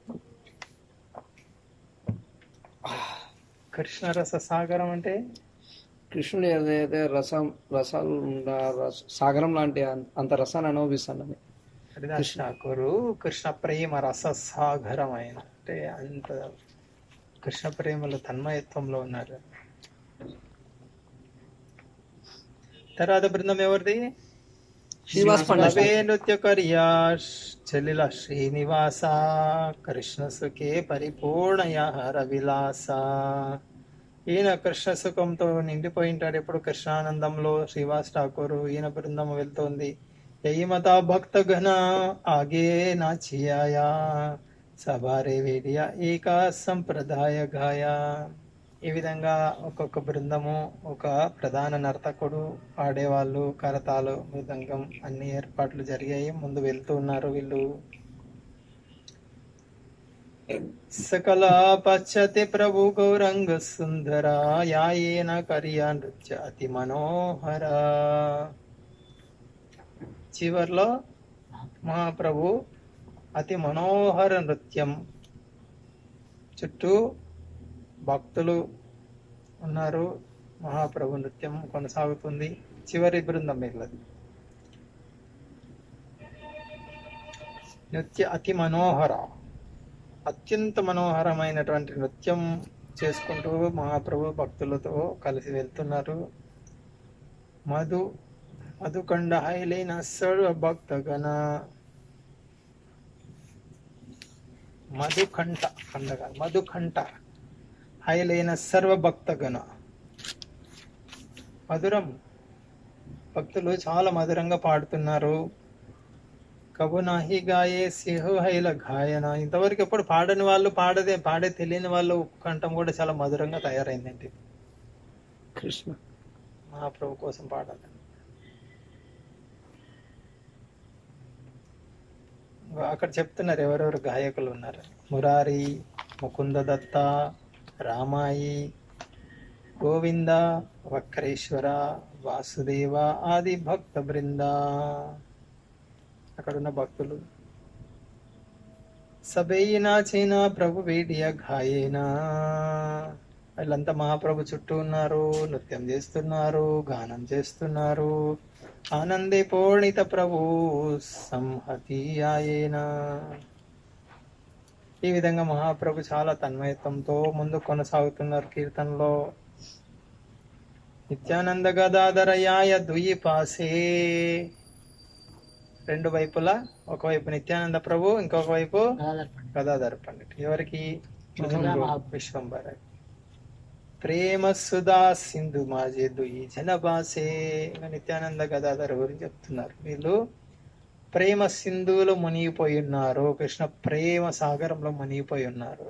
కృష్ణ రస సాగరం అంటే కృష్ణుడు ఏదైతే రసం రసాలు ఉన్న రస- సాగరం లాంటి అం- అంత రసాన్ని అనుభవిస్తానని హరిదాస్ ఠాకూరు కృష్ణ ప్రేమ రససాగరమైన అంటే అంత కృష్ణ ప్రేమలో తన్మయత్వంలో ఉన్నారు తర్వాత బృందం ఎవరిది శ్రీనివాస్ పండగ నవే నృత్య కర్యా చెల్లిల శ్రీనివాస కృష్ణ సుఖే పరిపూర్ణయ హర విలాస ఈయన కృష్ణ సుఖంతో నిండిపోయి ఉంటాడు ఎప్పుడు కృష్ణానందంలో శ్రీవాస్ ఠాకూర్ ఈయన బృందం వెళ్తోంది యయిమత భక్త ఘన ఆగే నాచియాయా సబారే వేడియ ఏక సంప్రదాయ గాయ ఈ విధంగా ఒక్కొక్క బృందము ఒక ప్రధాన నర్తకుడు పాడేవాళ్ళు కరతాలు మృదంగం అన్ని ఏర్పాట్లు జరిగాయి ముందు వెళ్తూ ఉన్నారు వీళ్ళు సకల పశ్చతి ప్రభు గౌరంగ సుందర యాయేన కర్యా నృత్య అతి మనోహర చివర్లో మహాప్రభు అతి మనోహర నృత్యం చుట్టూ భక్తులు ఉన్నారు మహాప్రభు నృత్యం కొనసాగుతుంది చివరి బృందం మిగిలది నృత్య అతి మనోహర అత్యంత మనోహరమైనటువంటి నృత్యం చేసుకుంటూ మహాప్రభు భక్తులతో కలిసి వెళ్తున్నారు మధు మధుకండ హైలైన సర్వ భక్తగణ మధుకంఠ కండ కాదు, మధుకంఠ హైలైన సర్వ భక్తగణ మధురం భక్తులు చాలా మధురంగా పాడుతున్నారు కబు నాహి గాయే సిహు హైల గాయన ఇంతవరకు ఎప్పుడు పాడని వాళ్ళు పాడదే పాడే తెలియని వాళ్ళు కంఠం కూడా చాలా మధురంగా తయారైందండి కృష్ణ మహాప్రభు కోసం పాడాలి అక్కడ చెప్తున్నారు ఎవరెవరు గాయకులు ఉన్నారు మురారి ముకుంద దత్త రామాయి గోవింద వక్రేశ్వర వాసుదేవ ఆది భక్త బృంద అక్కడ ఉన్న భక్తులు సబేయినా చైనా ప్రభు వేడియ ఘాయేనా వీళ్ళంతా మహాప్రభు చుట్టూ ఉన్నారు నృత్యం చేస్తున్నారు గానం చేస్తున్నారు ఆనందే పూర్ణిత ప్రభు సంహతి ఆయేనా ఈ విధంగా మహాప్రభు చాలా తన్మయత్వంతో ముందు కొనసాగుతున్నారు కీర్తనలో నిత్యానంద గదాధరయాయ దుయి పాసే రెండు వైపులా ఒకవైపు నిత్యానంద ప్రభు ఇంకొక వైపు గదాధర పండిట్ ఎవరికి విశ్వంబర ప్రేమ సుధా సింధు మాజే దుయి జనబాసే ఇంకా నిత్యానంద గదాధర గురించి చెప్తున్నారు వీళ్ళు ప్రేమ సింధువులో మునిగిపోయి ఉన్నారు కృష్ణ ప్రేమ సాగరంలో మునిగిపోయి ఉన్నారు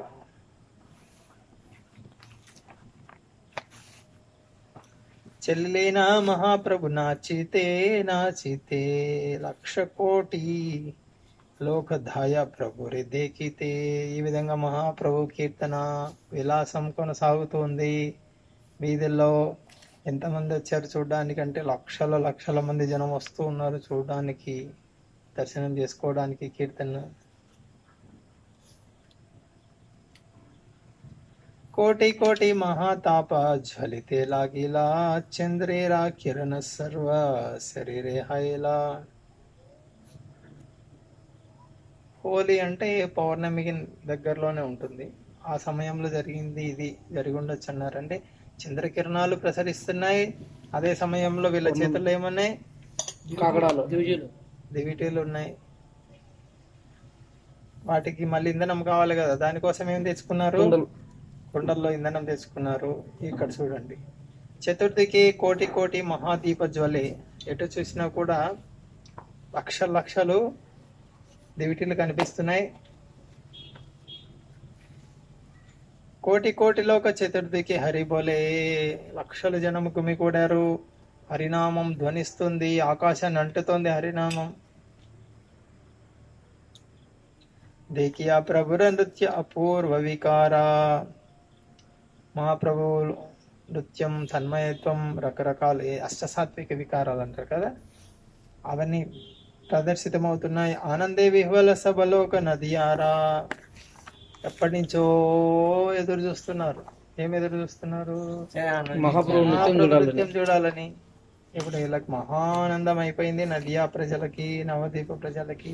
చెల్లెనా మహాప్రభు నాచితే నాచితే లక్ష కోటి లోకధాయ ప్రభు రే దేకితే ఈ విధంగా మహాప్రభు కీర్తన విలాసం కొనసాగుతుంది వీధుల్లో ఎంతమంది వచ్చారు చూడడానికి అంటే లక్షల లక్షల మంది జనం వస్తూ ఉన్నారు చూడడానికి దర్శనం చేసుకోవడానికి కీర్తన కోటి కోటి మహాతాప జ్వలితే లాగిలా చంద్రేరా కిరణ సర్వ శరీరే హైలా హోలీ అంటే పౌర్ణమికి దగ్గరలోనే ఉంటుంది ఆ సమయంలో జరిగింది ఇది జరిగి ఉండొచ్చు అన్నారు అంటే చంద్రకిరణాలు ప్రసరిస్తున్నాయి అదే సమయంలో వీళ్ళ చేతుల్లో ఏమున్నాయి కాకడాలు దివిటీలు ఉన్నాయి వాటికి మళ్ళీ ఇంధనం కావాలి కదా దానికోసం ఏం తెచ్చుకున్నారు కుండలు. కుండల్లో ఇంధనం తెచ్చుకున్నారు ఇక్కడ చూడండి చతుర్థికి కోటి కోటి మహాదీప జ్వలే ఎటు చూసినా కూడా లక్ష లక్షలు దివిటీలు కనిపిస్తున్నాయి కోటి కోటిలో ఒక చతుర్థికి హరి బోలే లక్షల జనం గుమికూడారు హరినామం ధ్వనిస్తుంది ఆకాశాన్ని అంటుతోంది హరినామం దేకియా ప్రభుర నృత్య అపూర్వ వికార మహాప్రభు నృత్యం తన్మయత్వం రకరకాల ఏ అష్టసాత్విక వికారాలు అంటారు కదా అవన్నీ ప్రదర్శితమవుతున్నాయి ఆనందే విహ్వల సభలో ఒక నదియారా ఎప్పటి నుంచో ఎదురు చూస్తున్నారు ఏం ఎదురు చూస్తున్నారు మహాప్రభు నృత్యం మహాప్రభు చూడాలని నృత్యం చూడాలని ఇప్పుడు వీళ్ళకి మహానందం అయిపోయింది నదియా ప్రజలకి నవదీప ప్రజలకి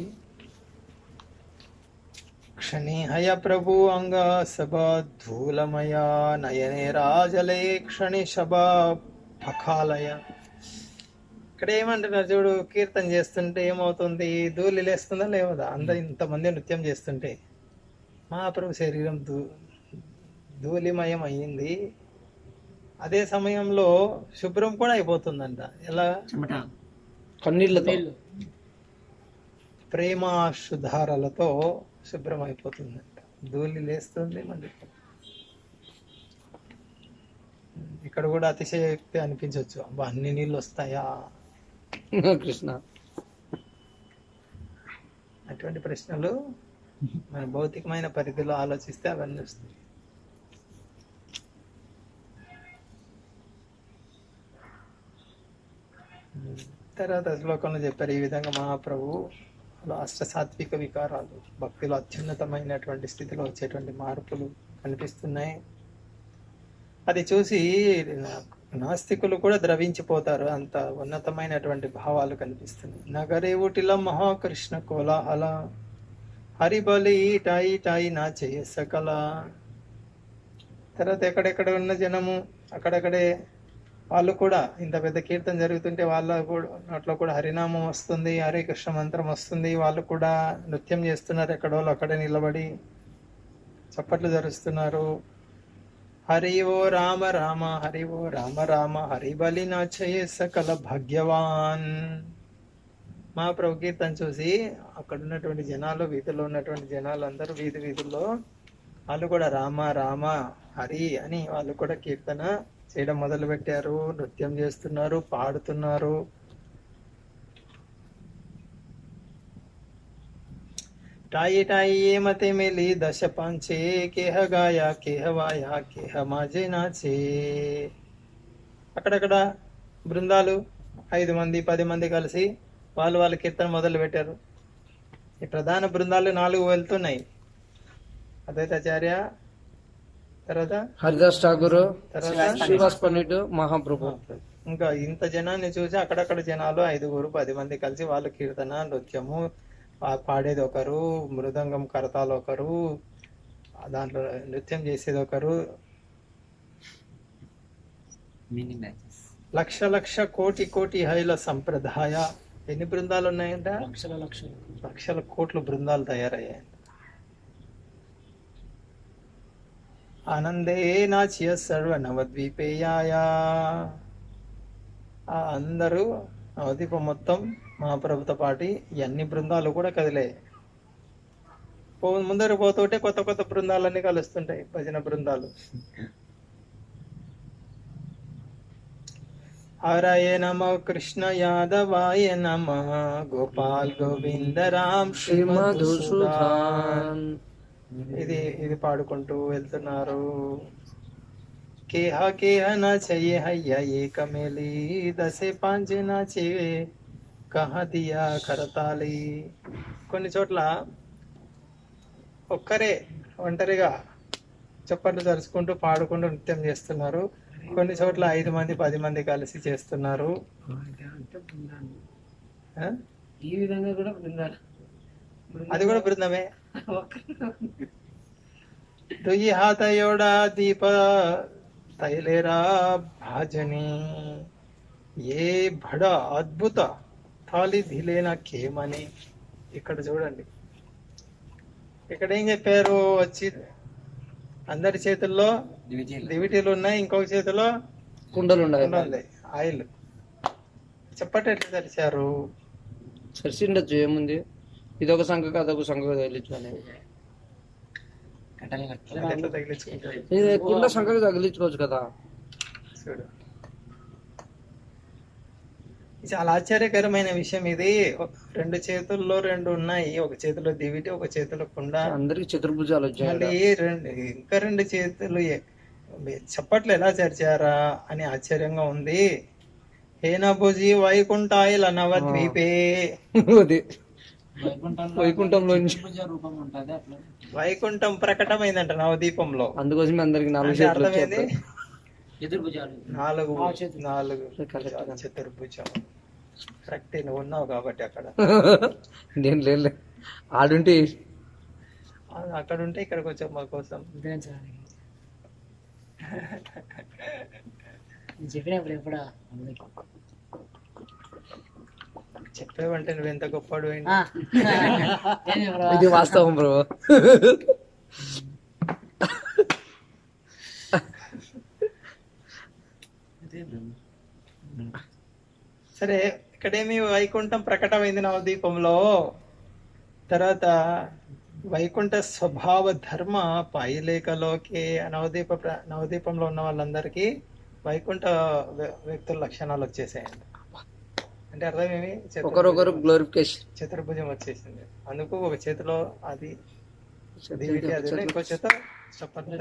క్షణిహయ ప్రభు అంగ సభ ధూలమయ నయనే రాజలే క్షణి శభ పఖాలయ ఇక్కడ ఏమంటున్నారు చూడు కీర్తన చేస్తుంటే ఏమవుతుంది ధూళి లేస్తుందా లేవదా అందరు ఇంతమంది నృత్యం చేస్తుంటే మహాప్రభు శరీరం ధూ ధూళిమయం అయ్యింది అదే సమయంలో శుభ్రం కూడా అయిపోతుందంట ఎలా చెమట కన్నీళ్లతో ప్రేమాశుధారలతో శుభ్రం అయిపోతుందంట ధూళి లేస్తుంది మళ్ళీ ఇక్కడ కూడా అతిశయోక్తి అనిపించవచ్చు అబ్బా అన్ని నీళ్ళు వస్తాయా కృష్ణ అటువంటి ప్రశ్నలు మన భౌతికమైన పరిధిలో ఆలోచిస్తే అవన్నీ వస్తాయి తర్వాత శ్లోకంలో చెప్పారు ఈ విధంగా మహాప్రభు అష్ట సాత్విక వికారాలు భక్తిలో అత్యున్నతమైనటువంటి స్థితిలో వచ్చేటువంటి మార్పులు కనిపిస్తున్నాయి అది చూసి నాస్తికులు కూడా ద్రవించిపోతారు అంత ఉన్నతమైనటువంటి భావాలు కనిపిస్తున్నాయి నగరే ఊటిలో మహాకృష్ణ కోలాహల హరిబలి టాయి టాయి నా చేయ సకల తర్వాత ఎక్కడెక్కడ ఉన్న జనము అక్కడక్కడే వాళ్ళు కూడా ఇంత పెద్ద కీర్తన జరుగుతుంటే వాళ్ళ కూడా నోట్లో కూడా హరినామం వస్తుంది హరే కృష్ణ మంత్రం వస్తుంది వాళ్ళు కూడా నృత్యం చేస్తున్నారు ఎక్కడో వాళ్ళు అక్కడే నిలబడి చప్పట్లు జరుస్తున్నారు హరి ఓ రామ రామ హరి ఓ రామ రామ హరి బలి నాచయే సకల భాగ్యవాన్ మా ప్రభు కీర్తన చూసి అక్కడ ఉన్నటువంటి జనాలు వీధిలో ఉన్నటువంటి జనాలు అందరూ వీధి వీధుల్లో వాళ్ళు కూడా రామ రామ హరి అని వాళ్ళు కూడా కీర్తన చేయడం మొదలు పెట్టారు నృత్యం చేస్తున్నారు పాడుతున్నారు टाई टाई ये मते मेली दश पांचे केह गाया కేహ వాయా కేహ మాజే నాచే అక్కడక్కడ బృందాలు ఐదు మంది పది మంది కలిసి వాళ్ళు వాళ్ళ కీర్తన మొదలు పెట్టారు ఈ ప్రధాన బృందాలు నాలుగు వెళ్తున్నాయి అద్వైతాచార్య తర్వాత హరిదాస్ ఠాగూర్ తర్వాత శ్రీవాస్ పండిట్ మహాప్రభు ఇంకా ఇంత జనాన్ని చూసి అక్కడక్కడ జనాలు ఐదుగురు పది మంది కలిసి వాళ్ళు కీర్తన నృత్యము పా- పాడేది ఒకరు మృదంగం కరతాలు ఒకరు దాంట్లో నృత్యం చేసేది ఒకరు మినీ మ్యాచెస్ లక్ష లక్ష కోటి కోటి హైల సంప్రదాయ ఎన్ని బృందాలు ఉన్నాయంట లక్షల లక్షలు లక్షల కోట్ల బృందాలు తయారయ్యాయి ఆనందే నాచ్య సర్వ నవద్వీపేయాయ ఆ అందరూ నవద్వీపం మొత్తం మహాప్రభుతో పాటి ఈ అన్ని బృందాలు కూడా కదిలే పో ముందర పోతుంటే కొత్త కొత్త బృందాలన్నీ కలుస్తుంటాయి భజన బృందాలు హరయ నమ కృష్ణ యాదవాయ నమ గోపాల్ గోవింద రామ్ శ్రీ మధుసూదన్ ఇది ఇది పాడుకుంటూ వెళ్తున్నారు కేహ కేహ నా చెయ్యి హయ్య ఏకమేలి దశే పాంచే నా చెయ్యి కహ దియా కరతాలి కొన్ని చోట్ల ఒక్కరే ఒంటరిగా చప్పట్లు జరుచుకుంటూ పాడుకుంటూ నృత్యం చేస్తున్నారు కొన్ని చోట్ల ఐదు మంది పది మంది కలిసి చేస్తున్నారు ఆ? ఈ విధంగా కూడా బృందాలు అది కూడా బృందమే తుయి హాతయోడ దీప తైలేరా భాజని ఏ బడ అద్భుత థాలి ధిలేన కేమని ఇక్కడ చూడండి ఇక్కడ ఏం చెప్పారు వచ్చి అందరి చేతుల్లో డివిజన్ దివిటీలు ఉన్నాయి ఇంకొక చేతిలో కుండలు ఉన్నాయి ఉంది ఆయిల్ చెప్పండి ఎట్లా తెరిచారు సరిసిండొచ్చు ఏముంది ఇదొక సంఖ అదొక సంఖ తగిలించు అని కట్టలు కట్టాలి అది ఎట్లా తగిలించుకుంటారు ఇది కుండ సంఖకి తగిలించుకోవచ్చు కదా చూడు చాలా ఆశ్చర్యకరమైన విషయం ఇది రెండు చేతుల్లో రెండు ఉన్నాయి ఒక చేతిలో దివిటి ఒక చేతిలో కుండ అందరికి చతుర్భుజాలు వచ్చాయి మళ్ళీ రెండు ఇంకా రెండు చేతులు ఎ- చప్పట్లు ఎలా చర్చారా అని ఆశ్చర్యంగా ఉంది హేనభుజి వైకుంఠాయిల నవద్వీపే అది వైకుంఠంలో నుంచి రూపం ఉంటుంది అట్లా వైకుంఠం ప్రకటమైందంట నవదీపంలో అందుకోసమే అందరికి నాలుగు అంటే చేతులు అర్థమైంది వచ్చేస్తాయి చతుర్భుజాలు నాలుగు ఆ, చతుర్- నాలుగు correct గా. చతుర్భుజం కరెక్ట్ నువ్వు ఉన్నావు కాబట్టి అక్కడ నేను లేదు ఆడుంటే ఆ, అక్కడ ఉంటే ఇక్కడికి వచ్చావు మా కోసం ఉద్ధరించడానికి నేను చెప్పినప్పుడు ఎప్పుడా అందరికి. చెప్పేవంటే నువ్వు ఎంత గొప్పడు ఆ. ఏంది బ్రో? ఇది వాస్తవం బ్రో సరే ఇక్కడేమి వైకుంఠం ప్రకటమైంది నవదీపంలో తర్వాత వైకుంఠ స్వభావ ధర్మ పాయిలేకలోకి నవదీప ప్ర- నవదీపంలో ఉన్న వాళ్ళందరికీ వైకుంఠ వ్య- వ్యక్తుల లక్షణాలు వచ్చేసాయండి అంటే అర్థం ఏమి చతుర్భుజం- ఒకరొకరు గ్లోరిఫికేషన్ చతుర్భుజం వచ్చేసింది అందుకు ఒక చేతిలో అది దీనికి అది ఉంది, ఇంకో చేత చప్పట్లు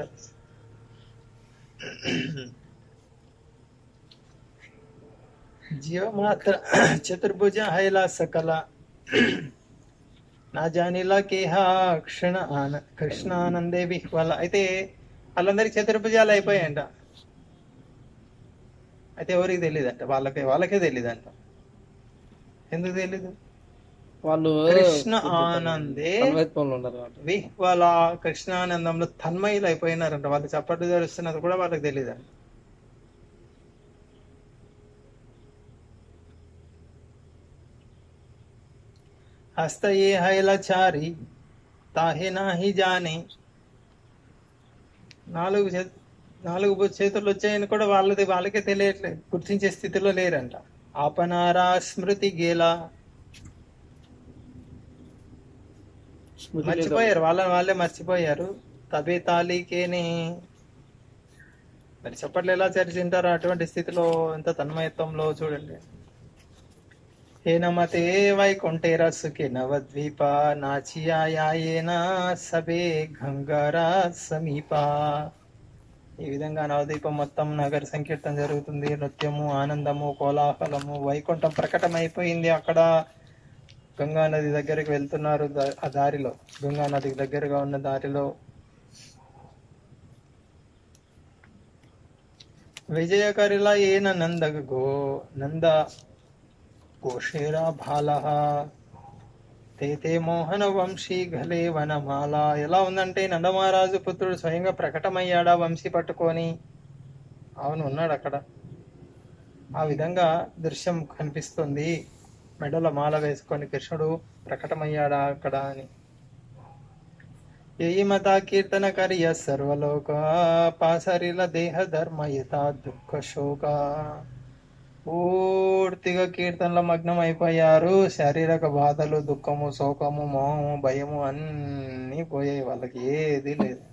జీవమాత్ర చతుర్భుజ హైలా సకల నా జానిలా కేహ క్షణ ఆన కృష్ణానందే విహ్వల అయితే వాళ్ళందరికి చతుర్భుజాలు అయిపోయాయంట అయితే ఎవరికి తెలియదంట వాళ్ళకే వాళ్ళకే తెలియదంట ఎందుకు తెలీదు వాళ్ళు కృష్ణ ఆనందే తన్మయత్వంలో ఉన్నారు కాబట్టి విహ్వల కృష్ణానందంలో తన్మయులు అయిపోయినారంట వాళ్ళు చప్పట్లు తెరుస్తున్నది కూడా వాళ్ళకి తెలియదంట హస్త ఏ హైలచారి తాహే నాహి జానే నాలుగు చే- నాలుగు బు- చేతులు వచ్చాయని కూడా వాళ్ళది వాళ్ళకే తెలియట్లేదు గుర్తించే స్థితిలో లేరంట ఆపనారా స్మృతి గేలా స్మృతి లేదు. మర్చిపోయారు వాళ్ళని వాళ్ళే మర్చిపోయారు తబే తాలీకేనే మరి చప్పట్లు ఎలా చరిచింటారు అటువంటి స్థితిలో ఎంత తన్మయత్వంలో చూడండి హేనమతే వైకుంఠేర సుఖే నవద్వీప నాచియాయేన సబే గంగారా సమీప ఈ విధంగా నవదీపం మొత్తం నగర సంకీర్తన జరుగుతుంది నృత్యము ఆనందము కోలాహలము వైకుంఠం ప్రకటమైపోయింది అక్కడ గంగా నది దగ్గరికి వెళ్తున్నారు దా- ఆ దారిలో గంగా నదికి దగ్గరగా ఉన్న దారిలో విజయకరిలా ఏన నంద గో నంద గోషేరా బాల తేతే మోహన వంశీ ఘలే వనమాల ఎలా ఉందంటే నందమహారాజు పుత్రుడు స్వయంగా ప్రకటమయ్యాడా వంశీ పట్టుకొని అవును ఉన్నాడు అక్కడ ఆ విధంగా దృశ్యం కనిపిస్తుంది మెడల మాల వేసుకొని కృష్ణుడు ప్రకటమయ్యాడా అక్కడ అని యయి మత కీర్తన కరియ సర్వలోక పాసరిల దేహ ధర్మయుత దుఃఖ శోక పూర్తిగా కీర్తనలో మగ్నం అయిపోయారు శారీరక బాధలు దుఃఖము శోకము మోహము భయము అన్నీ పోయాయి వాళ్ళకి ఏది లేదు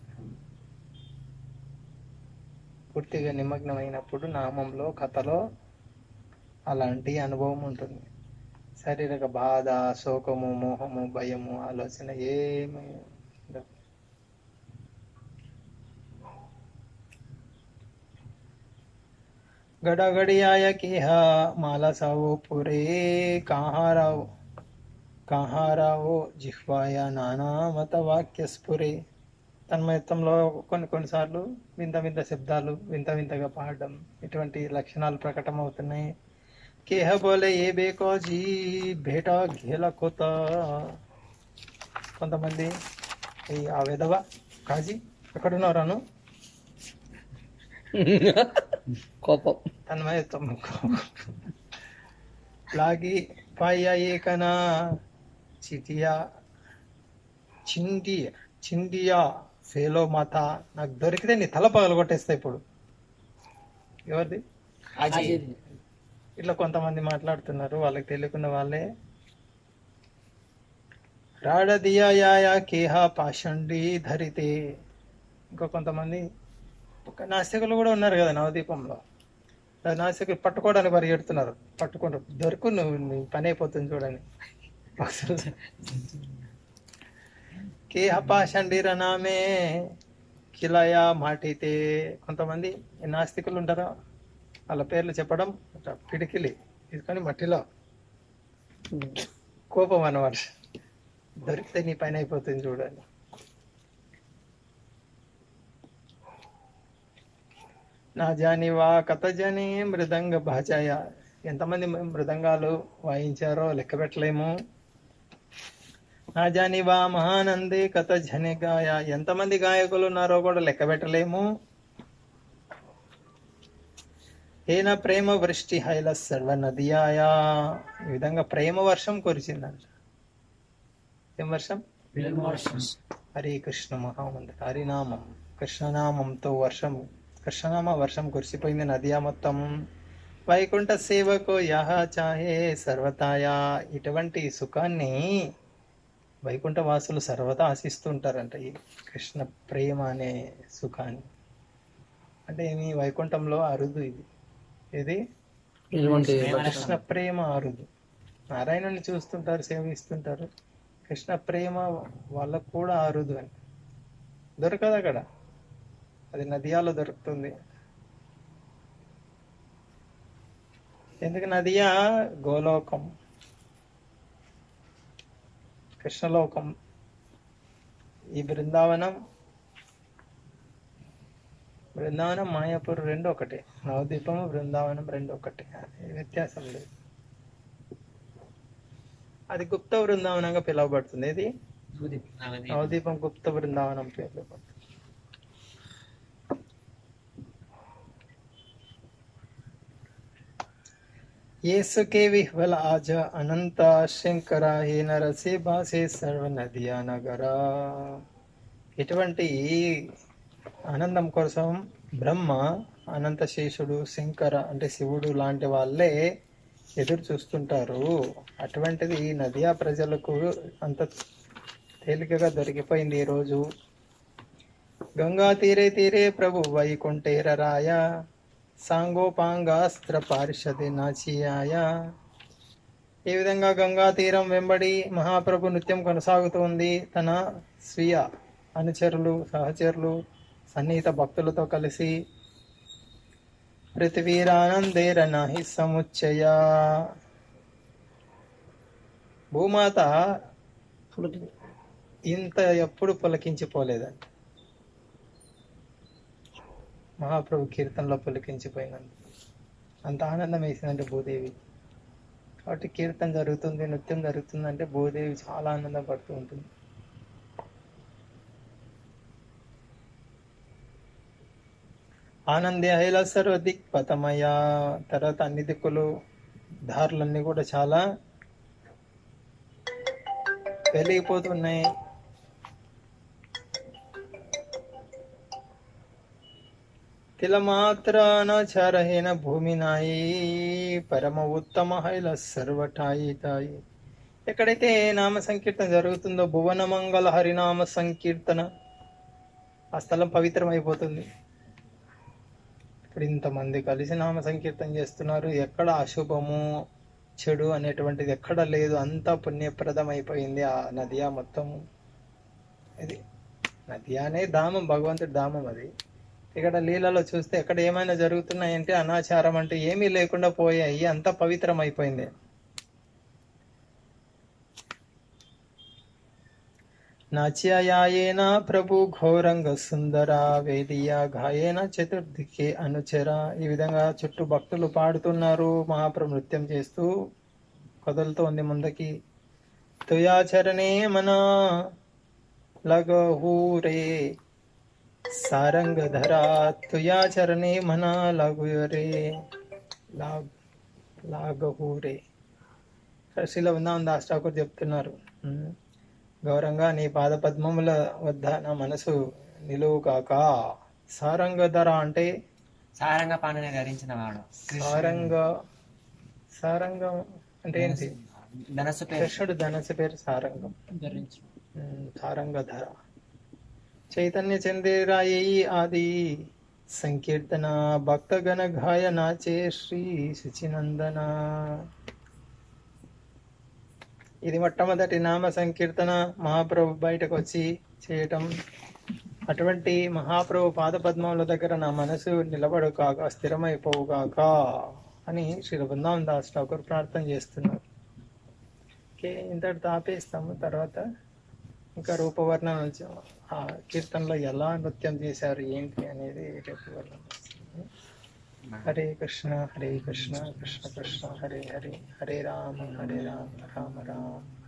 పూర్తిగా నిమగ్నమైనప్పుడు నామంలో కథలో అలాంటి అనుభవం ఉంటుంది శారీరక బాధ శోకము మోహము భయము ఆలోచన ఏమి ఉండదు. గడగడియాయ కేహ మాలసావో పురే కాహారావు కాహారావో జిహ్వాయ నానామత వాక్య స్ఫురే తన్మయత్వంలో కొన్ని కొన్నిసార్లు వింత వింత శబ్దాలు వింత వింతగా పాడడం ఇటువంటి లక్షణాలు ప్రకటమవుతున్నాయి కేహ బోలే ఏ బేకో జీ భేటా ఘేల కొత కొంతమంది ఈ ఆ విధవ కాజీ ఎక్కడున్నారాను కోపం తన్మయత్వం లాగి పాయ ఏకనా చిటియా చిండియా చిండియా ఫేలో మాత నాకు దొరికితే నీ తల పగలు కొట్టేస్తా ఇప్పుడు ఎవరిది ఆచేది. ఇట్లా కొంతమంది మాట్లాడుతున్నారు వాళ్ళకి తెలియకుండా వాళ్ళే రాడదియాయా కేహ పాషండి ధరితే ఇంకో కొంతమంది ఒక నాస్తికులు కూడా ఉన్నారు కదా నవదీపంలో ఆ నాస్తికులు పట్టుకోవడానికి పరిగెడుతున్నారు పట్టుకుంటారు దొరుకు నువ్వు నీ పని అయిపోతుంది చూడని కేహ పాషండి రనామే కిలయా మాటితే కొంతమంది ఈ నాస్తికులు ఉంటారా వాళ్ళ పేర్లు చెప్పడం ఇట్లా పిడికిలి తీసుకొని మట్టిలో కోపం అన్నమాట దొరికితే నీ పైన అయిపోతుంది చూడండి నా జానివా కథ జని మృదంగ భాజాయ ఎంతమంది మృదంగాలు వాయించారో లెక్క పెట్టలేము నా జానివా మహానందే కథ జని గాయ ఎంతమంది గాయకులు ఉన్నారో కూడా లెక్క పెట్టలేము ఏన ప్రేమ వృష్టి హైల సర్వ నదియాయ ఈ విధంగా ప్రేమ వర్షం కురిసిందంట ఏం వర్షం హరే కృష్ణ మహామంత్ర హరినామం కృష్ణనామంతో వర్షం కృష్ణనామ వర్షం కురిసిపోయింది నదియా మొత్తం వైకుంఠ సేవకు యహ చాహే సర్వతాయా ఇటువంటి సుఖాన్ని వైకుంఠ వాసులు సర్వదా ఆశిస్తుంటారంట ఈ కృష్ణ ప్రేమ అనే సుఖాన్ని అంటే ఏమి వైకుంఠంలో అరుదు ఇది ఇది ఇటువంటి కృష్ణ ప్రేమ అరుదు నారాయణుని చూస్తుంటారు సేవిస్తుంటారు కృష్ణ ప్రేమ వాళ్ళకు కూడా అరుదు అని దొరకదు అక్కడ అది నదియాలో దొరుకుతుంది ఎందుకు నదియా గోలోకం కృష్ణలోకం ఈ బృందావనం బృందావనం మాయాపూర్ రెండు ఒకటే నవదీపము బృందావనం రెండు ఒకటే అది వ్యత్యాసం లేదు అది గుప్త బృందావనంగా పిలువబడుతుంది ఇది నవదీపం గుప్త బృందావనం పిలువబడుతుంది येसुके विह्वल आज अनंत శంకర హే నరసే బాసే సర్వ నదియా నగర ఇటువంటి ఆనందం కోసం బ్రహ్మ అనంత శేషుడు శంకర అంటే శివుడు లాంటి వాళ్ళే ఎదురు చూస్తుంటారు అటువంటిది ఈ నదియా ప్రజలకు అంత తేలికగా దొరికిపోయింది ఈ రోజు గంగా తీరే తీరే ప్రభు వైకుంఠేర రాయ సాంగోపాంగాస్త్ర పారిషది నాచియాయ ఈ విధంగా గంగా తీరం వెంబడి మహాప్రభు నృత్యం కొనసాగుతుంది తన స్వీయ అనుచరులు సహచరులు సన్నిహిత భక్తులతో కలిసి పృథ్వీరానందేర నాహి సముచ్చయ భూమాత ఇంత ఎప్పుడు పులకించిపోలేదండి మహాప్రభు కీర్తనలో పులికించిపోయినందుకు అంత ఆనందం వేసిందంటే భూదేవి కాబట్టి కీర్తన జరుగుతుంది నృత్యం జరుగుతుంది అంటే భూదేవి చాలా ఆనందపడుతూ ఉంటుంది ఆనందే హైల సర్వ దిక్పథమయ తర్వాత అన్ని దిక్కులు దారులన్నీ కూడా చాలా వెలిగిపోతున్నాయి తిలమాత్రానచారహేన భూమినాయి పరమ ఉత్తమ హైల సర్వటాయి తాయి ఎక్కడైతే నామ సంకీర్తన జరుగుతుందో భువన మంగళ హరినామ సంకీర్తన ఆ స్థలం పవిత్రమైపోతుంది ఇప్పుడు ఇంతమంది కలిసి నామ సంకీర్తన చేస్తున్నారు ఎక్కడ అశుభము చెడు అనేటువంటిది ఎక్కడ లేదు అంతా పుణ్యప్రదం అయిపోయింది ఆ నదియా మొత్తం ఇది నదియా అనే ధామం భగవంతుడి ధామం అది ఇక్కడ లీలలో చూస్తే ఎక్కడ ఏమైనా జరుగుతున్నాయంటే అనాచారం అంటే ఏమీ లేకుండా పోయాయి అంతా పవిత్రం అయిపోయింది నాచ్యాయేన ప్రభు ఘోరంగ సుందర వేదియ గాయేన చతుర్థికే అనుచర ఈ విధంగా చుట్టూ భక్తులు పాడుతున్నారు మహాప్రభు నృత్యం చేస్తూ కదులుతోంది ముందుకి తుయాచరణే మన లగహూరే సారంగధరా తుయాచరణే మన లగురే లాగ్ లాగహూరే శిల ఉందాం దాస్ ఠాకూర్ చెప్తున్నారు ఉమ్. గౌరంగా నీ పాద పద్మముల వద్ద నా మనసు నిలువు కాక సారంగధర అంటే సారంగ పాండని ధరించిన వాడు సారంగ సారంగం అంటే ఏంటి ధనస్సు పేరు కృష్ణుడు ధనస్సు పేరు సారంగం ధరించు ఉమ్, సారంగధర చైతన్య చందేరాయి ఆది సంకీర్తన భక్తగణ గాయ నాచే శ్రీ శుచినందన ఇది మొట్టమొదటి నామ సంకీర్తన మహాప్రభు బయటకు వచ్చి చేయటం అటువంటి మహాప్రభు పాదపద్మముల దగ్గర నా మనసు నిలబడు కాక స్థిరమైపోవు కాక అని శ్రీ బృందావన్ దాస్ ఠాకూర్ ప్రార్థన చేస్తున్నారు ఓకే ఇంతటితో ఆపేస్తాము తర్వాత ఇంకా రూపవర్ణన ఆ కీర్తనలో ఎలా నృత్యం చేశారు ఏంటి అనేది రేపు వర్ణన వస్తుంది హరే కృష్ణ హరే కృష్ణ కృష్ణ కృష్ణ హరే హరే హరే రామ హరే రామ రామ రామ